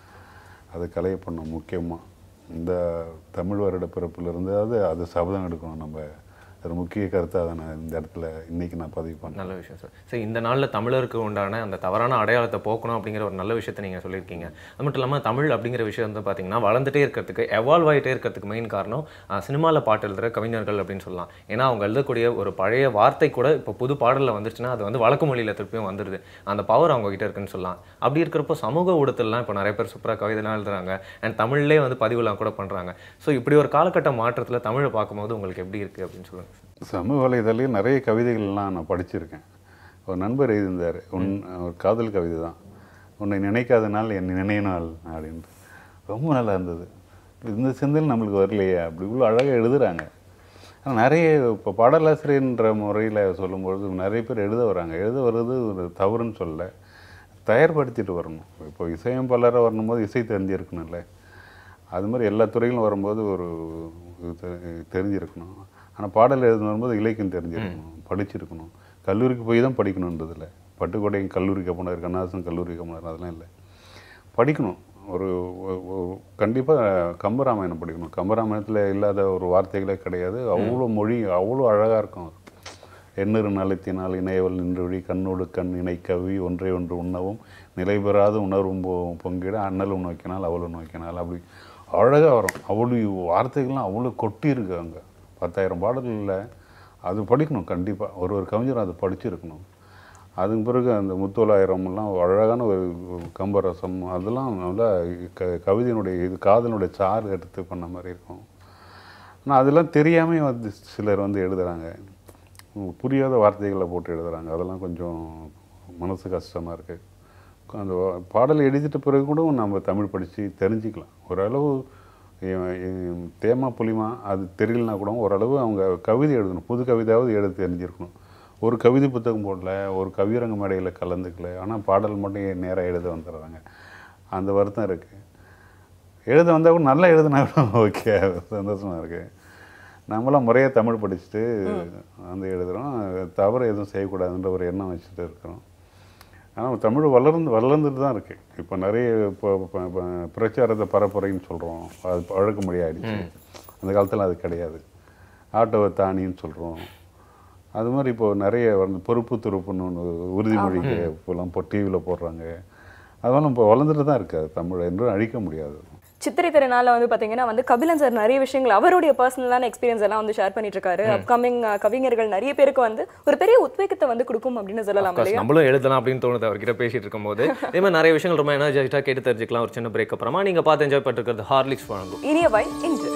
அது கலைய பண்ணும் முக்கியமாக இந்த தமிழ் வருட பிறப்பிலிருந்து அது அது சபதம் எடுக்கணும் நம்ம ஒரு முக்கிய கருத்தாக தான் நான் இந்த இடத்துல இன்னைக்கு நான் பதிவு பண்ணேன் நல்ல விஷயம் சார் சரி இந்த நாளில் தமிழருக்கு உண்டான அந்த தவறான அடையாளத்தை போக்கணும் அப்படிங்கிற ஒரு நல்ல விஷயத்தை நீங்கள் சொல்லியிருக்கீங்க அது மட்டும் இல்லாமல் தமிழ் அப்படிங்கிற விஷயம் வந்து பார்த்தீங்கன்னா வளர்ந்துட்டே இருக்கிறதுக்கு எவால்வ் ஆகிட்டே இருக்கிறதுக்கு மெயின் காரணம் சினிமாவில் பாட்டு எழுதுகிற கவிஞர்கள் அப்படின்னு சொல்லலாம் ஏன்னா அவங்க எழுதக்கூடிய ஒரு பழைய வார்த்தை கூட இப்போ புது பாடலில் வந்துருச்சுன்னா அது வந்து வழக்கு மொழியில் திருப்பியும் வந்துடுது அந்த பவர் அவங்க கிட்ட இருக்குன்னு சொல்லலாம் அப்படி இருக்கிறப்போ சமூக ஊடகத்திலலாம் இப்போ நிறைய பேர் சூப்பராக கவிதைலாம் எழுதுறாங்க அண்ட் தமிழ்லேயே வந்து பதிவுலாம் கூட பண்ணுறாங்க ஸோ இப்படி ஒரு காலகட்ட மாற்றத்தில் தமிழை பார்க்கும்போது உங்களுக்கு எப்படி இருக்குது அப்படின்னு சொல்லுங்கள் சமூக வலைதளையும் நிறைய கவிதைகள்லாம் நான் படிச்சிருக்கேன் ஒரு நண்பர் எழுதியிருந்தார் உன் ஒரு காதல் கவிதை தான் உன்னை நினைக்காத நாள் என் நினைவு நாள் அப்படின்ட்டு ரொம்ப நல்லா இருந்தது இந்த சிந்தனை நம்மளுக்கு வரலையே அப்படி இவ்வளோ அழகாக எழுதுறாங்க ஆனால் நிறைய இப்போ பாடலாசிரியர்ன்ற முறையில் சொல்லும்பொழுது நிறைய பேர் எழுத வராங்க எழுத வர்றது ஒரு தவறுன்னு சொல்ல தயார்படுத்திட்டு வரணும் இப்போ இசையமைப்பாளராக வரணும்போது இசை தெரிஞ்சிருக்கணும்ல அது மாதிரி எல்லா துறையிலும் வரும்போது ஒரு இது தெ- தெரிஞ்சிருக்கணும் ஆனால் பாடல் எழுதுன வரும்போது இலக்கியம் தெரிஞ்சிருக்கணும் படிச்சிருக்கணும் கல்லூரிக்கு போய் தான் படிக்கணுன்றதில்ல பட்டுக்கோட்டை கல்லூரிக்கு போனார் கண்ணாசன் கல்லூரிக்கு போனார் அதெல்லாம் இல்லை படிக்கணும் ஒரு கண்டிப்பாக கம்பராமாயணம் படிக்கணும் கம்பராமாயணத்தில் இல்லாத ஒரு வார்த்தைகளே கிடையாது அவ்வளோ மொழி அவ்வளோ அழகாக இருக்கும் அது எண்ணறு நலத்தினால் இணையவள் நின்றுவழி கண்ணோடு கண் இணை கவி ஒன்றை ஒன்று உண்ணவும் நிலை பெறாத உணர்வும் பொ- பொங்கிட அண்ணலும் நோக்கினால் அவளும் நோக்கினால் அப்படி அழகாக வரும் அவ்வளோ வார்த்தைகள்லாம் அவ்வளோ கொட்டி இருக்கு அங்கே பத்தாயிரம் பாடல்களில் அது படிக்கணும் கண்டிப்பாக ஒரு ஒரு கவிஞரும் அதை படிச்சிருக்கணும் அதுக்கு பிறகு அந்த முத்தோலாயிரம்லாம் அழகான ஒரு ஒரு கம்பரசம் அதெல்லாம் நல்லா க கவிதையினுடைய இது காதலினுடைய சாறு எடுத்து பண்ண மாதிரி இருக்கும் ஆனால் அதெல்லாம் தெரியாமே வந்து சிலர் வந்து எழுதுறாங்க புரியாத வார்த்தைகளை போட்டு எழுதுறாங்க அதெல்லாம் கொஞ்சம் மனசு கஷ்டமாக இருக்குது அந்த பாடல் எழுதிட்ட பிறகு கூட நம்ம தமிழ் படித்து தெரிஞ்சுக்கலாம் ஓரளவு இவன் இவன் தேமா புலிமா அது தெரியலனா கூட ஓரளவு அவங்க கவிதை எழுதணும் புது கவிதையாவது எழுத தெரிஞ்சிருக்கணும் ஒரு கவிதை புத்தகம் போடல ஒரு கவியரங்க மேடையில் கலந்துக்கல ஆனால் பாடல் மட்டும் நேராக எழுத வந்துடுறாங்க அந்த வருத்தம் இருக்குது எழுத வந்தால் கூட நல்லா எழுதுனா கூட ஓகே சந்தோஷமாக இருக்குது நம்மளாம் முறையாக தமிழ் படிச்சுட்டு வந்து எழுதுகிறோம் தவறு எதுவும் செய்யக்கூடாதுன்ற ஒரு எண்ணம் வச்சுட்டு இருக்கிறோம் ஆனால் தமிழ் வளர்ந்து வளர்ந்துட்டு தான் இருக்குது இப்போ நிறைய இப்போ இப்போ- இப்போ பிரச்சாரத்தை பரப்புரைன்னு சொல்கிறோம் அது பழக்க முடியாயிடுச்சு அந்த காலத்தில் அது கிடையாது ஆட்டோவை தானின்னு சொல்கிறோம் அது மாதிரி இப்போ நிறைய வந்து பொறுப்பு துருப்புன்னு ஒன்று உறுதிமொழிக்கு இப்போலாம் இப்போ டிவியில் போடுறாங்க அதெல்லாம் இப்போ வளர்ந்துட்டு தான் இருக்குது அது தமிழை என்றும் அழிக்க முடியாது சித்திரை திருநாள்ல வந்து பாத்தீங்கன்னா வந்து கபிலன் சார் நிறைய விஷயங்கள் அவருடைய பர்சனலான எக்ஸ்பீரியன்ஸ் எல்லாம் வந்து ஷேர் பண்ணிட்டு இருக்காரு அப்கமிங் கவிஞர்கள் நிறைய பேருக்கு வந்து ஒரு பெரிய உத்வேகத்தை வந்து கொடுக்கும் அப்படின்னு சொல்லலாம் Of course, இல்லையா நம்மளும் எழுதலாம் அப்படின்னு தோணுது அவர்கிட்ட பேசிட்டு இருக்கும்போது இதே மாதிரி நிறைய விஷயங்கள் ரொம்ப எனர்ஜெட்டிக்காக கேட்டு தெரிஞ்சுக்கலாம் ஒரு சின்ன பிரேக் அப்புறமா நீங்க பார்த்து என்ஜாய் பண்ணிருக்கிறது ஹார்லிக்ஸ் வழங்கும் இனியவாய் இன்று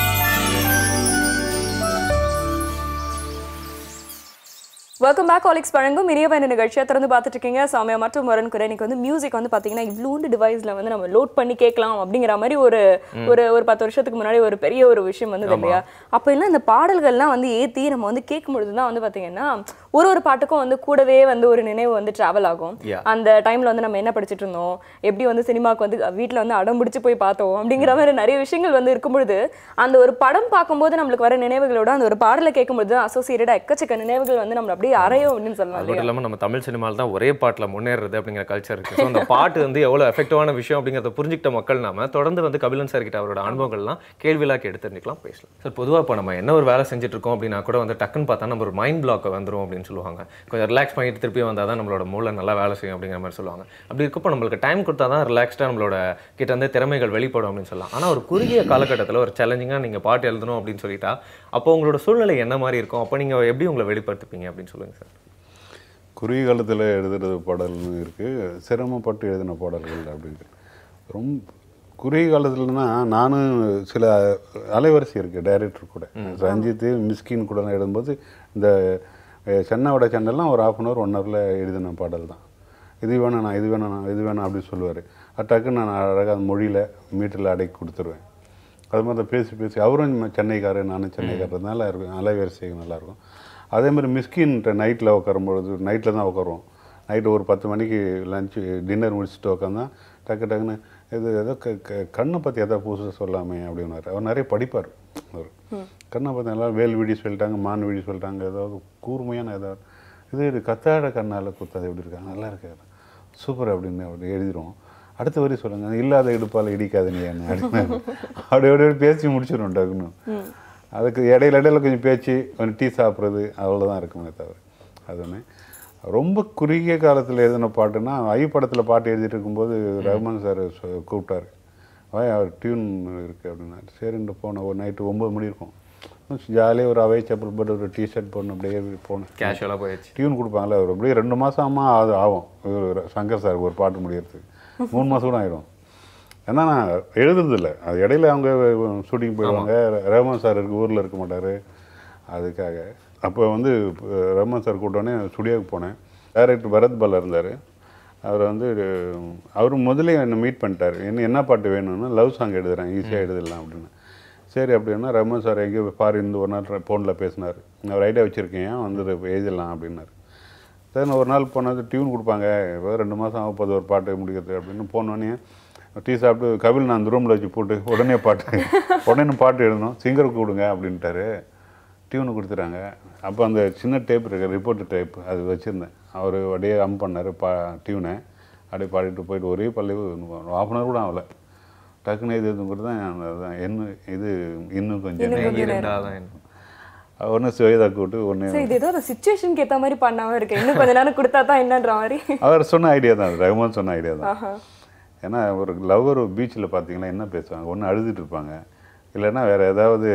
வெல்கம் பேக் காலிக்ஸ் வழங்கும் இனியவன் நிகழ்ச்சியை திறந்து பார்த்துட்டு இருக்கீங்க சாமியா மற்றும் முரண் குறை இன்னைக்கு வந்து மியூசிக் வந்து பார்த்தீங்கன்னா இவ்வளோண்டு டிவைஸில் வந்து நம்ம லோட் பண்ணி கேட்கலாம் அப்படிங்கிற மாதிரி ஒரு ஒரு ஒரு பத்து வருஷத்துக்கு முன்னாடி ஒரு பெரிய ஒரு விஷயம் வந்து இல்லையா அப்போ எல்லாம் இந்த பாடல்கள்லாம் வந்து ஏற்றி நம்ம வந்து கேட்கும் பொழுது தான் வந்து பார்த்தீங்கன்னா ஒரு ஒரு பாட்டுக்கும் வந்து கூடவே வந்து ஒரு நினைவு வந்து ட்ராவல் ஆகும் Yeah. அந்த டைம்ல வந்து நம்ம என்ன படிச்சிட்டு இருந்தோம் எப்படி வந்து சினிமாக்கு வந்து வீட்டில் வந்து அடம் பிடிச்சு போய் பார்த்தோம் அப்படிங்கிற மாதிரி நிறைய விஷயங்கள் வந்து இருக்கும் பொழுது அந்த ஒரு படம் பார்க்கும்போது நம்மளுக்கு வர நினைவுகளோட அந்த ஒரு பாடலை கேட்கும்போது அசோசியேட்டட் எக்கச்சக்க நினைவுகள் வந்து நம்மள அப்படியே அறையும் அப்படின்னு சொல்லலாம் அது இல்லையா மட்டும் இல்லாமல் நம்ம தமிழ் சினிமாவில் தான் ஒரே பாட்டில் முன்னேறது அப்படிங்கிற கல்ச்சர் இருக்கு ஸோ அந்த பாட்டு வந்து எவ்வளோ எஃபெக்டிவான விஷயம் அப்படிங்கிறத புரிஞ்சுக்கிட்ட மக்கள் நாம தொடர்ந்து வந்து கபிலன் சார் கிட்ட அவரோட அனுபவங்கள்லாம் கேள்விலாக்கு எடுத்து தெரிஞ்சுக்கலாம் பேசலாம் சார் பொதுவாக இப்போ நம்ம என்ன ஒரு வேலை செஞ்சுட்டு இருக்கோம் அப்படின்னா கூட வந்து டக்குன்னு பார்த்தா நம்ம ஒரு மைண்ட் பிளாக் வந்துரும் அப்படின்னு சொல்லுவாங்க கொஞ்சம் ரிலாக்ஸ் பண்ணிட்டு திருப்பி வந்தால் தான் நம்மளோட மூளை நல்லா வேலை செய்யும் அப்படிங்கிற மாதிரி சொல்லுவாங்க அப்படி இருக்கப்போ நம்மளுக்கு டைம் கொடுத்தா தான் ரிலாக்ஸ்டாக நம்மளோட கிட்ட வந்து திறமைகள் வெளிப்படும் அப்படின்னு சொல்லலாம் ஆனால் ஒரு குறுகிய காலகட்டத்தில் ஒரு சேலஞ்சிங்காக நீங்கள் பாட்டு எழுதணும் அப்படின்னு சொல்லிட்டா அப்போ உங்களோட சூழ்நிலை என்ன மாதிரி இருக்கும் அப்போ நீங்கள் எப்படி உங்களை வெளிப்படுத்திப்பீங்க அப்படின்னு சொல்லுங்க சார் குறுகிய காலத்தில் எழுதுறது பாடல்னு இருக்குது சிரமப்பட்டு எழுதின பாடல்கள் அப்படின்ட்டு ரொம்ப குறுகிய காலத்துலனா நானும் சில அலைவரிசை இருக்குது டைரக்டர் கூட ரஞ்சித் மிஸ்கின் கூட நான் எழுதும்போது இந்த அஹ், சென்னாவோட சேனல்லாம் ஒரு ஆஃப் அன் ஹவர் ஒன் ஹவரில் எழுதின பாடல் தான் இது வேணும் நான் இது வேணும் நான் இது வேணும் அப்படின்னு சொல்லுவார் டக்குன்னு நான் அழகாக அந்த மொழியில் மீட்டரில் அடக்கி கொடுத்துருவேன் அது மாதிரி தான் பேசி பேசி அவரும் சென்னைக்காரர் நானும் சென்னைக்காரர் நல்லா இருக்கும் அலைவரிசை நல்லாயிருக்கும் அதே மாதிரி மிஸ்கின்ட்ட நைட்டில் உட்காரும்பொழுது நைட்டில் தான் உட்காருவோம் நைட்டு ஒரு பத்து மணிக்கு லஞ்சு டின்னர் முடிச்சுட்டு உட்காந்தா டக்கு டக்குன்னு இது ஏதோ க க- கண்ணை பற்றி எதாவது புதுசாக சொல்லாமே அப்படின்னாரு அவர் நிறைய படிப்பார் அவர் கண்ணை பற்றி எல்லாம் வேல் வீடி சொல்லிட்டாங்க மான் வீடி சொல்லிட்டாங்க ஏதாவது கூர்மையான ஏதாவது இது இது கத்தாழ கண்ணால் குத்தாது எப்படி இருக்காங்க நல்லா இருக்காரு சூப்பர் அப்படின்னு அப்படி எழுதிடுவோம் அடுத்த வரி சொல்லுங்க இல்லாத இடுப்பால் இடிக்காது நீ என்ன அப்படின்னு அப்படி அப்படி அப்படி பேசி முடிச்சிடும் டக்குன்னு அதுக்கு இடையில இடையில கொஞ்சம் பேச்சு கொஞ்சம் டீ சாப்பிட்றது அவ்வளோதான் இருக்குமே தவிர அது ஒன்று ரொம்ப குறுகிய காலத்தில் எழுதின பாட்டுன்னா ஐ படத்தில் பாட்டு எழுதிட்டு இருக்கும்போது ரஹ்மான் சார் கூப்பிட்டாரு வாய் அவர் டியூன் இருக்குது அப்படின்னாரு சரின்ட்டு போனேன் ஒரு நைட்டு ஒம்பது மணி இருக்கும் ஜாலியாக ஒரு அவை செப்பல் போட்டு ஒரு டிஷர்ட் போடணும் அப்படியே போனேன் கேஷுவலாக போயிடுச்சு டியூன் கொடுப்பாங்களே ஒரு அப்படியே ரெண்டு மாதமா அது ஆகும் இவரு சங்கர் சார் ஒரு பாட்டு முடியறதுக்கு மூணு மாதம் கூட ஆயிடும் ஏன்னா நான் எழுதுறதில்ல அது இடையில அவங்க ஷூட்டிங் போயிடுவாங்க ரஹ்மான் சார் இருக்கு ஊரில் இருக்க மாட்டார் அதுக்காக அப்போ வந்து அஹ், ரஹ்மான் சார் கூட்டோடனே ஸ்டுடியோவுக்கு போனேன் டைரக்டர் பரத் பாலா இருந்தார் அவர் வந்து அவர் முதல்ல என்னை மீட் பண்ணிட்டார் என்ன என்ன பாட்டு வேணும்னா லவ் சாங் எழுதுறேன் ஈஸியாக எழுதிடலாம் அப்படின்னு சரி அப்படின்னா ரமன் சார் எங்கேயோ ஃபாரின் ஒரு நாள் ஃபோனில் பேசினார் நான் ஐடியா வச்சுருக்கேன் வந்து எழுதிடலாம் அப்படின்னாரு சரி நான் ஒரு நாள் போனது டியூன் கொடுப்பாங்க இப்போ ரெண்டு மாதம் ஆக போகுது ஒரு பாட்டு முடிக்கிறது அப்படின்னு போனோடனே டீ சாப்பிட்டு கபில் நான் அந்த ரூமில் வச்சு போட்டு உடனே பாட்டு உடனே பாட்டு எழுதணும் சிங்கர் கொடுங்க அப்படின்ட்டாரு டியூனு கொடுத்துட்டாங்க அப்போ அந்த சின்ன டேப் இருக்கு ரிப்போர்ட் டேப் அது வச்சுருந்தேன் அவர் அப்படியே அம் பண்ணார் பா டியூனை அப்படியே பாடிட்டு போயிட்டு ஒரே பள்ளி ஆஃப் அன் ஹவர் கூட ஆகல டக்குன்னு இது கூட தான் அதான் என்ன இது இன்னும் கொஞ்சம் நேரம். நீங்க இருந்தாதான் என்ன ஒன்று சுவேதா கூட்டு ஒன்று சரி இது ஏதோ அந்த சுச்சுவேஷனுக்கு ஏத்த மாதிரி பண்ணாம இருக்கு இன்னும் கொஞ்ச நேரம் கொடுத்தா தான் என்னன்ற மாதிரி அவர் சொன்ன ஐடியா தான் அது ரகுமான் சொன்ன ஐடியா தான் ஆஹா. ஏன்னா ஒரு லவ்வர் பீச்சில் பார்த்தீங்கன்னா என்ன பேசுவாங்க ஒன்று அழுதுட்டு இருப்பாங்க இல்லைன்னா வேறு ஏதாவது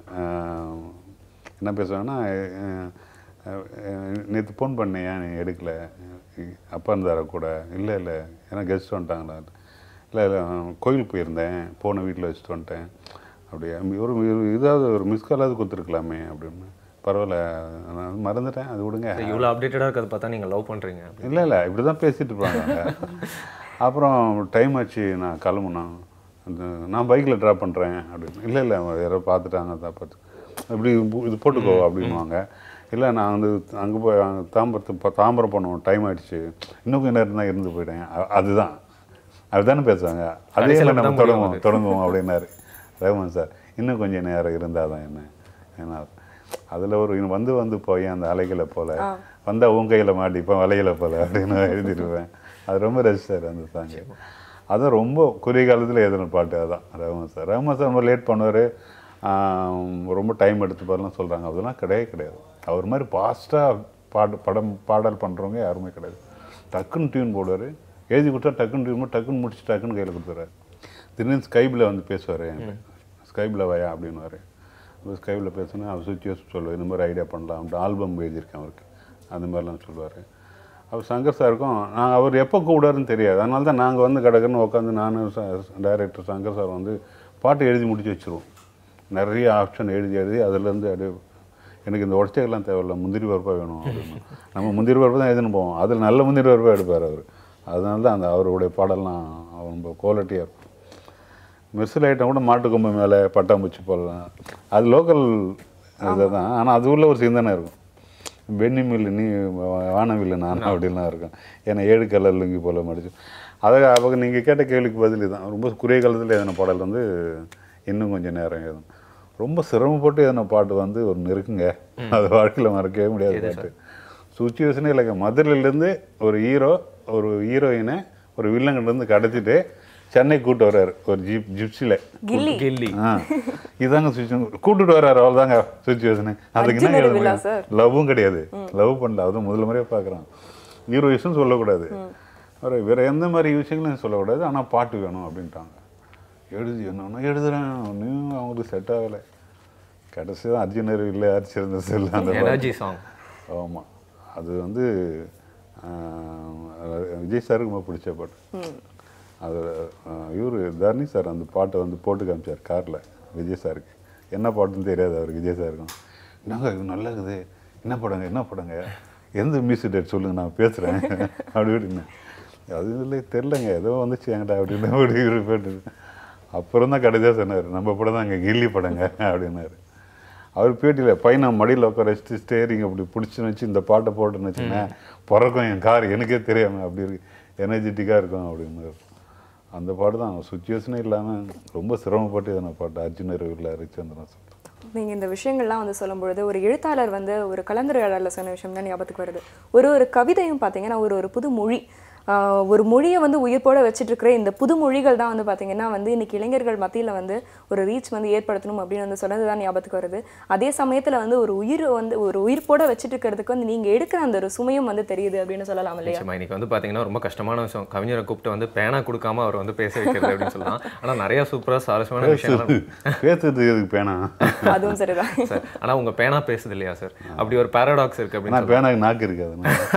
ஆஹ், என்ன பேசுவாங்கன்னா நேற்று ஃபோன் பண்ணேன் ஏன் நீ எடுக்கல அப்பா இருந்தார கூட இல்லை இல்லை ஏன்னா கெஸ்ட் வந்துட்டாங்களா இல்லை இல்லை கோயிலுக்கு போயிருந்தேன் போன வீட்டில் வச்சுட்டு வந்துட்டேன் அப்படியே ஒரு ஒரு இதாவது ஒரு மிஸ் காலாவது கொடுத்துருக்கலாமே அப்படின்னு பரவாயில்ல நான் மறந்துட்டேன் அது விடுங்க இவ்வளோ அப்டேட்டடாக இருக்கிறத பார்த்தா நீங்கள் லவ் பண்ணுறீங்க இல்லை இல்லை இப்படி தான் பேசிட்டு இருப்பாங்க அப்புறம் டைம் ஆச்சு நான் கிளம்புனேன் அந்த நான் பைக்கில் ட்ராப் பண்ணுறேன் அப்படின்னு இல்லை இல்லை யாரோ பார்த்துட்டாங்க தான் பார்த்து இப்படி பு- இது போட்டுக்கோ அப்படின்வாங்க இல்லை நான் வந்து அங்கே போய் அங்க தாம்பரத்து இப்போ தாம்பரம் பண்ணுவோம் டைம் ஆயிடுச்சு இன்னும் கொஞ்சம் நேரம் தான் இருந்து போயிட்டேன் அ- அதுதான் அதுதானே பேசுவாங்க அதே கடைசியில மாதிரி நம்ம தான் முடியும் தொடங்குவோம் தொடங்குவோம் அப்படின்னாரு ரகுமான் சார் இன்னும் கொஞ்சம் நேரம் இருந்தால் தான் என்ன ஏன்னா அதில் ஒரு இன்னும் வந்து வந்து போய் அந்த அலைகளை போல வந்தா உன் கையில் மாட்டிப்பேன் வலைகளை போல அப்படின்னு எழுதிடுவேன் அது ரொம்ப ரசிச்சார் அந்த சாங் அதுவும் ரொம்ப குறுகிய காலத்தில் எழுதின பாட்டு அதான் ரகுமான் சார் ரகுமான் சார் ரொம்ப லேட் பண்ணுவார் ரொம்ப டைம் எடுத்துப்பாருலாம் சொல்கிறாங்க அதெல்லாம் கிடையவே கிடையாது அவர் மாதிரி ஃபாஸ்ட்டாக பாடு படம் பாடல் பண்ணுறவங்க யாருமே கிடையாது டக்குன்னு டியூன் போடுவார் எழுதி கொடுத்தா டக்குன்னு டியூன் போட்டு டக்குன்னு முடிச்சு டக்குன்னு கையில் கொடுத்துறாரு திடீர்னு ஸ்கைபில் வந்து பேசுவார் ஸ்கைபில் வயா அப்படின்னுவார் ஸ்கைபில் பேசினா அவர் சுச்சுவேஷன் சொல்லுவார் இந்த மாதிரி ஐடியா பண்ணலாம் அப்படின்ட்டு ஆல்பம் எழுதியிருக்கேன் அவருக்கு அந்த மாதிரிலாம் சொல்லுவார் அவர் சங்கர் சாருக்கும் நான் அவர் எப்போ கூப்பிடாருன்னு தெரியாது அதனால தான் நாங்கள் வந்து கிடக்குன்னு உட்காந்து நானும் டைரக்டர் சங்கர் சார் வந்து பாட்டு எழுதி முடிச்சு வச்சுருவோம் நிறைய ஆப்ஷன் எழுதி எழுதி அதுலேருந்து அப்படியே எனக்கு இந்த உடச்சைகள்லாம் தேவையில்ல முந்திரி பருப்பாக வேணும் அப்படின்னு நம்ம முந்திரி பருப்பு தான் எழுதின்னு போவோம் அதில் நல்ல முந்திரி பருப்பாக எடுப்பார் அவர் அதனால தான் அந்த அவருடைய பாடல்லாம் ரொம்ப குவாலிட்டியாக இருக்கும் மெர்சல் ஐட்டம் கூட மாட்டுக்கொம்பு மேலே பட்டாம்பூச்சி போடலாம் அது லோக்கல் இதுதான் ஆனால் அது உள்ள ஒரு சிந்தனை இருக்கும் வெண்ணி மில்லு நீ வானவில்லு நான் அப்படின்லாம் இருக்கும் ஏன்னா ஏழு கலர் லுங்கி போல மடிச்சு அதை அவங்க நீங்கள் கேட்ட கேள்விக்கு பதில் தான் ரொம்ப குறுகிய காலத்தில் எதன பாடல் வந்து இன்னும் கொஞ்சம் நேரம் எழுதணும் ரொம்ப சிரமப்பட்டு எதன பாட்டு வந்து ஒன்று இருக்குங்க அது வாழ்க்கையில் மறக்கவே முடியாத பாட்டு சுச்சுவேஷனே இல்லைங்க மதுரையிலேருந்து ஒரு ஹீரோ ஒரு ஹீரோயினை ஒரு வில்லங்கிட்டேருந்து கடத்திட்டு சென்னை கூட்டு வர்றாரு ஒரு ஜிப் ஜிப்ஸியில் கில்லி கில்லி ஆ இதாங்க சுச்சுவேஷன் கூட்டிட்டு வர்றாரு அவ்வளோதாங்க சுச்சுவேஷனு அதுக்கு என்ன அர்ஜுன் எழுத விழா முடியும்? சார். லவ்வும் கிடையாது லவ் பண்ணல அதுவும் முதல் முறையாக பார்க்குறான் ஹீரோயிஸும் சொல்லக்கூடாது வேற வேற எந்த மாதிரி விஷயங்களும் சொல்லக்கூடாது ஆனால் பாட்டு வேணும் அப்படின்ட்டாங்க எழுதி என்னன்னா எழுதுறேன் ஒன்றும் அவங்களுக்கு செட் ஆகலை கடைசி தான் அர்ஜுனர் இல்லை அரிச்சிருந்த செல் அந்த பாட்டு. எனர்ஜி சாங் ஆமாம் அது வந்து ஆஹ், விஜய் சாருக்கு ரொம்ப பிடிச்ச பாட்டு அது இவர் தர்ணி சார் அந்த பாட்டை வந்து போட்டு காமிச்சார் காரில் விஜய் சாருக்கு என்ன பாட்டுன்னு தெரியாது அவருக்கு விஜய் சாருக்கும் என்னங்க இது நல்லா இருக்குது என்ன படங்க என்ன படங்க எந்த மியூசிக் டேட் சொல்லுங்க நான் பேசுகிறேன் அப்படி இப்படின்னு அது இல்லை தெரிலங்க ஏதோ வந்துச்சு என்கிட்ட அப்படின்னு அப்படி இவரு போட்டு அப்புறம் தான் கடைசியாக சொன்னார் நம்ம படம் தான் அங்கே கில்லி படங்க அப்படின்னாரு அவர் பேட்டியில் பையனை மடியில் உட்கார வச்சுட்டு ஸ்டேரிங் அப்படி பிடிச்சுன்னு வச்சு இந்த பாட்டை போட்டுன்னு வச்சுக்கோங்க பிறக்கும் என் கார் எனக்கே தெரியாமல் அப்படி இருக்கு எனர்ஜெட்டிக்காக இருக்கும் அப்படின்னு அந்த பாட்டு தான் சுச்சுவேஷனே இல்லாமல் ரொம்ப சிரமப்பட்டு எதனா பாட்டு அர்ஜுனர் இல்லை ஹரிச்சந்திரன் சொல்லிட்டு நீங்க இந்த விஷயங்கள்லாம் வந்து சொல்லும்பொழுது ஒரு எழுத்தாளர் வந்து ஒரு கலந்துரையாடலில் சொன்ன விஷயம் தான் ஞாபகத்துக்கு வருது ஒரு ஒரு கவிதையும் பார்த்தீங்கன்னா ஒரு ஒரு புது மொழி ஆஹ் ஒரு மொழியை வந்து உயிர்ப்போட வச்சுட்டு இருக்கிற இந்த புது மொழிகள் தான் வந்து பார்த்தீங்கன்னா வந்து இன்னைக்கு இளைஞர்கள் மத்தியில் வந்து ஒரு ரீச் வந்து ஏற்படுத்தணும் அப்படின்னு வந்து சொன்னது தான் ஞாபகத்துக்கு வருது அதே சமயத்தில் வந்து ஒரு உயிர் வந்து ஒரு உயிர்ப்போட வச்சுட்டு இருக்கிறதுக்கு வந்து நீங்கள் எடுக்கிற அந்த ஒரு சுமையும் வந்து தெரியுது அப்படின்னு சொல்லலாம் இல்லையா நிச்சயமா இன்னைக்கு வந்து பாத்தீங்கன்னா ரொம்ப கஷ்டமான விஷயம் கவிஞரை கூப்பிட்டு வந்து பேனா கொடுக்காம அவர் வந்து பேச வைக்கிறது அப்படின்னு சொல்லலாம் ஆனா நிறைய சூப்பரா சுவாரஸ்யமான விஷயங்கள் பேசுறதுக்கு எதுக்கு பேனா அதுவும் சரிதான் சார் ஆனா உங்க பேனா பேசுது இல்லையா சார் அப்படி ஒரு பேராடாக்ஸ் இருக்கு அப்படின்னு ஆனால் பேனாக்கு நாக்கு இருக்காது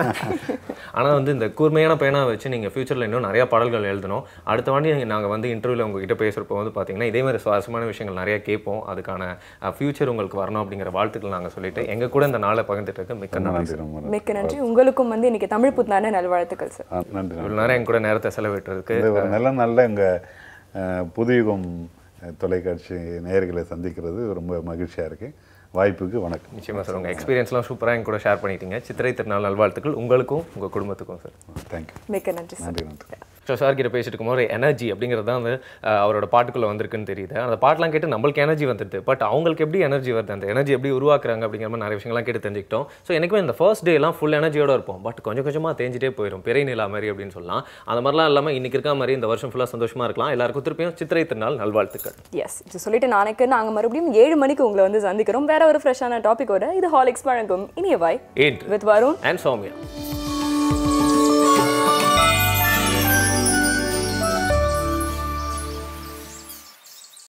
ஆனா வந்து இந்த கூர்மையான பேனா வச்சு நீங்க ஃபியூச்சர்ல இன்னும் நிறைய பாடல்கள் எழுதணும் அடுத்த வாண்டி நாங்க வந்து இன்டர்வியூல உங்ககிட்ட பேசுறப்போ வந்து பாத்தீங்கன்னா இதே மாதிரி சுவாரஸ்யமான விஷயங்கள் நிறைய கேட்போம் அதுக்கான ஃபியூச்சர் உங்களுக்கு வரணும் அப்படிங்கிற வாழ்த்துக்கள் நாங்க சொல்லிட்டு எங்க கூட இந்த நாளை பகிர்ந்துட்டு மிக்க நன்றி நன்றி ரொம்ப நன்றி. மிக்க நன்றி உங்களுக்கும் வந்து இன்னைக்கு தமிழ் புத்தாண்டு நல்வாழ்த்துக்கள் சார் ஆ, நன்றி நன்றி இவ்வளவு நேரம் எங்க கூட நேரத்தை செலவிட்டுறதுக்கு இந்த ஒரு நல்ல நல்ல எங்கள் புதுயுகம் அஹ், தொலைக்காட்சி நேயர்களை சந்திக்கிறது ரொம்ப மகிழ்ச்சியாக இருக்குது வாய்ப்புக்கு வணக்கம் நிச்சயமா சார் உங்க எக்ஸ்பீரியன்ஸ்லாம் சூப்பரா எங்க கூட ஷேர் பண்ணிட்டீங்க சித்திரை திருநாள் நல்வாழ்த்துக்கள் உங்களுக்கும் உங்க குடும்பத்துக்கும் சார் தேங்க்யூ மிக்க நன்றி சார் நன்றி நன்றி ஸோ சார் கிட்ட பேசிட்டு இருக்கும்போது ஒரு எனர்ஜி அப்படிங்கிறது தான் வந்து அஹ், அவரோட பாட்டுக்குள்ள வந்திருக்குன்னு தெரியுது அந்த பாட்டெலாம் கேட்டு நம்மளுக்கு எனர்ஜி வந்துடுது பட் அவங்களுக்கு எப்படி எனர்ஜி வருது அந்த எனர்ஜி எப்படி உருவாக்குறாங்க அப்படிங்கிற மாதிரி நிறைய விஷயங்கள்லாம் கேட்டு தெரிஞ்சுக்கிட்டோம் ஸோ எனக்குமே இந்த ஃபர்ஸ்ட் டேலாம் ஃபுல் எனர்ஜியோட இருப்போம் பட் கொஞ்சம் கொஞ்சமாக தேஞ்சிட்டே போயிடும் பிறை நிலா மாதிரி அப்படின்னு சொல்லலாம் அந்த மாதிரிலாம் இல்லாமல் இன்னைக்கு இருக்க மாதிரி இந்த வருஷம் ஃபுல்லாக சந்தோஷமா இருக்கலாம் எல்லாருக்கும் திருப்பியும் சித்திரை திருநாள் நல்வாழ்த்துக்கள் எஸ் இது சொல்லிட்டு நாளைக்கு நாங்க மறுபடியும் ஏழு மணிக்கு உங்களை வந்து சந்திக்கிறோம் வேற ஒரு ஃப்ரெஷ்ஷான டாபிக்கோட இது ஹாலிக்ஸ் வழங்கும் இனிய வாய் ஏன் வித் வருண் அண்ட் சௌமியா